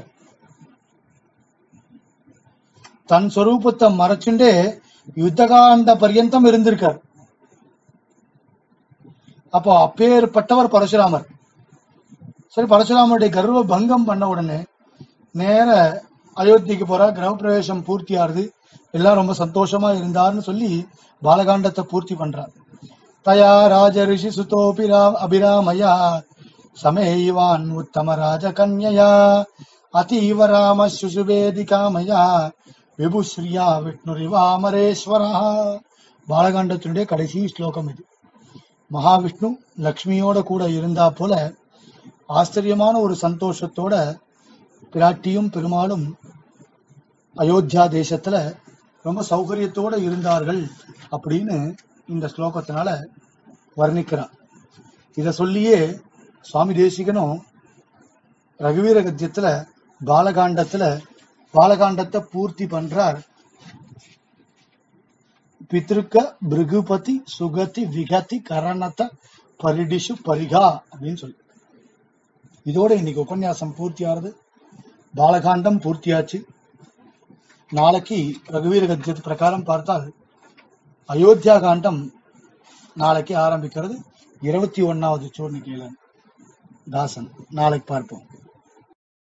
தன் சொரூபத்தை மறைச்சுண்டே யுத்தகாண்ட பர்யந்தம் இருந்திருக்கார் அப்போ அப்பேற்பட்டவர் பரசுராமர் சரி பரசுராமருடைய கர்வ பங்கம் பண்ண உடனே நேர அயோத்திக்கு போறார் கிரகப்பிரவேசம் பூர்த்தி ஆறுது எல்லாம் ரொம்ப சந்தோஷமா இருந்தார்னு சொல்லி பாலகாண்டத்தை பூர்த்தி பண்றார் தயா ராஜ ரிஷி சுதோபி ராம் அபிராமயா சமேவான் உத்தம ராஜ கன்யயா அதீவ ராம சுசுவேதிகாமயா விபுஸ்ரீயா விஷ்ணுரிவாமரேஸ்வரா பாலகாண்டத்தினுடைய கடைசி ஸ்லோகம் இது மகாவிஷ்ணு லக்ஷ்மியோட கூட இருந்தா போல ஆச்சரியமான ஒரு சந்தோஷத்தோட பிராட்டியும் பெருமாளும் அயோத்தியா தேசத்துல ரொம்ப சௌகரியத்தோட இருந்தார்கள் அப்படின்னு இந்த ஸ்லோகத்தினால வர்ணிக்கிறார் இத சொல்லியே சுவாமி தேசிகனும் ரகுவீர கத்தியத்துல பாலகாண்டத்துல பாலகாண்டத்தை பூர்த்தி பண்றார் பித்ருக்க பிருகுபதி சுகதி விகதி கரணத பரிடிஷு பரிகா அப்படின்னு சொல்லி இதோட இன்னைக்கு உபன்யாசம் பூர்த்தி ஆறுது பாலகாண்டம் பூர்த்தியாச்சு நாளைக்கு ரகுவீர கத்தியத்து பிரகாரம் பார்த்தால் அயோத்தியா காண்டம் நாளைக்கு ஆரம்பிக்கிறது இருபத்தி ஒன்னாவது சூர்ணிக்கையில தாசன் நாளைக்கு பார்ப்போம்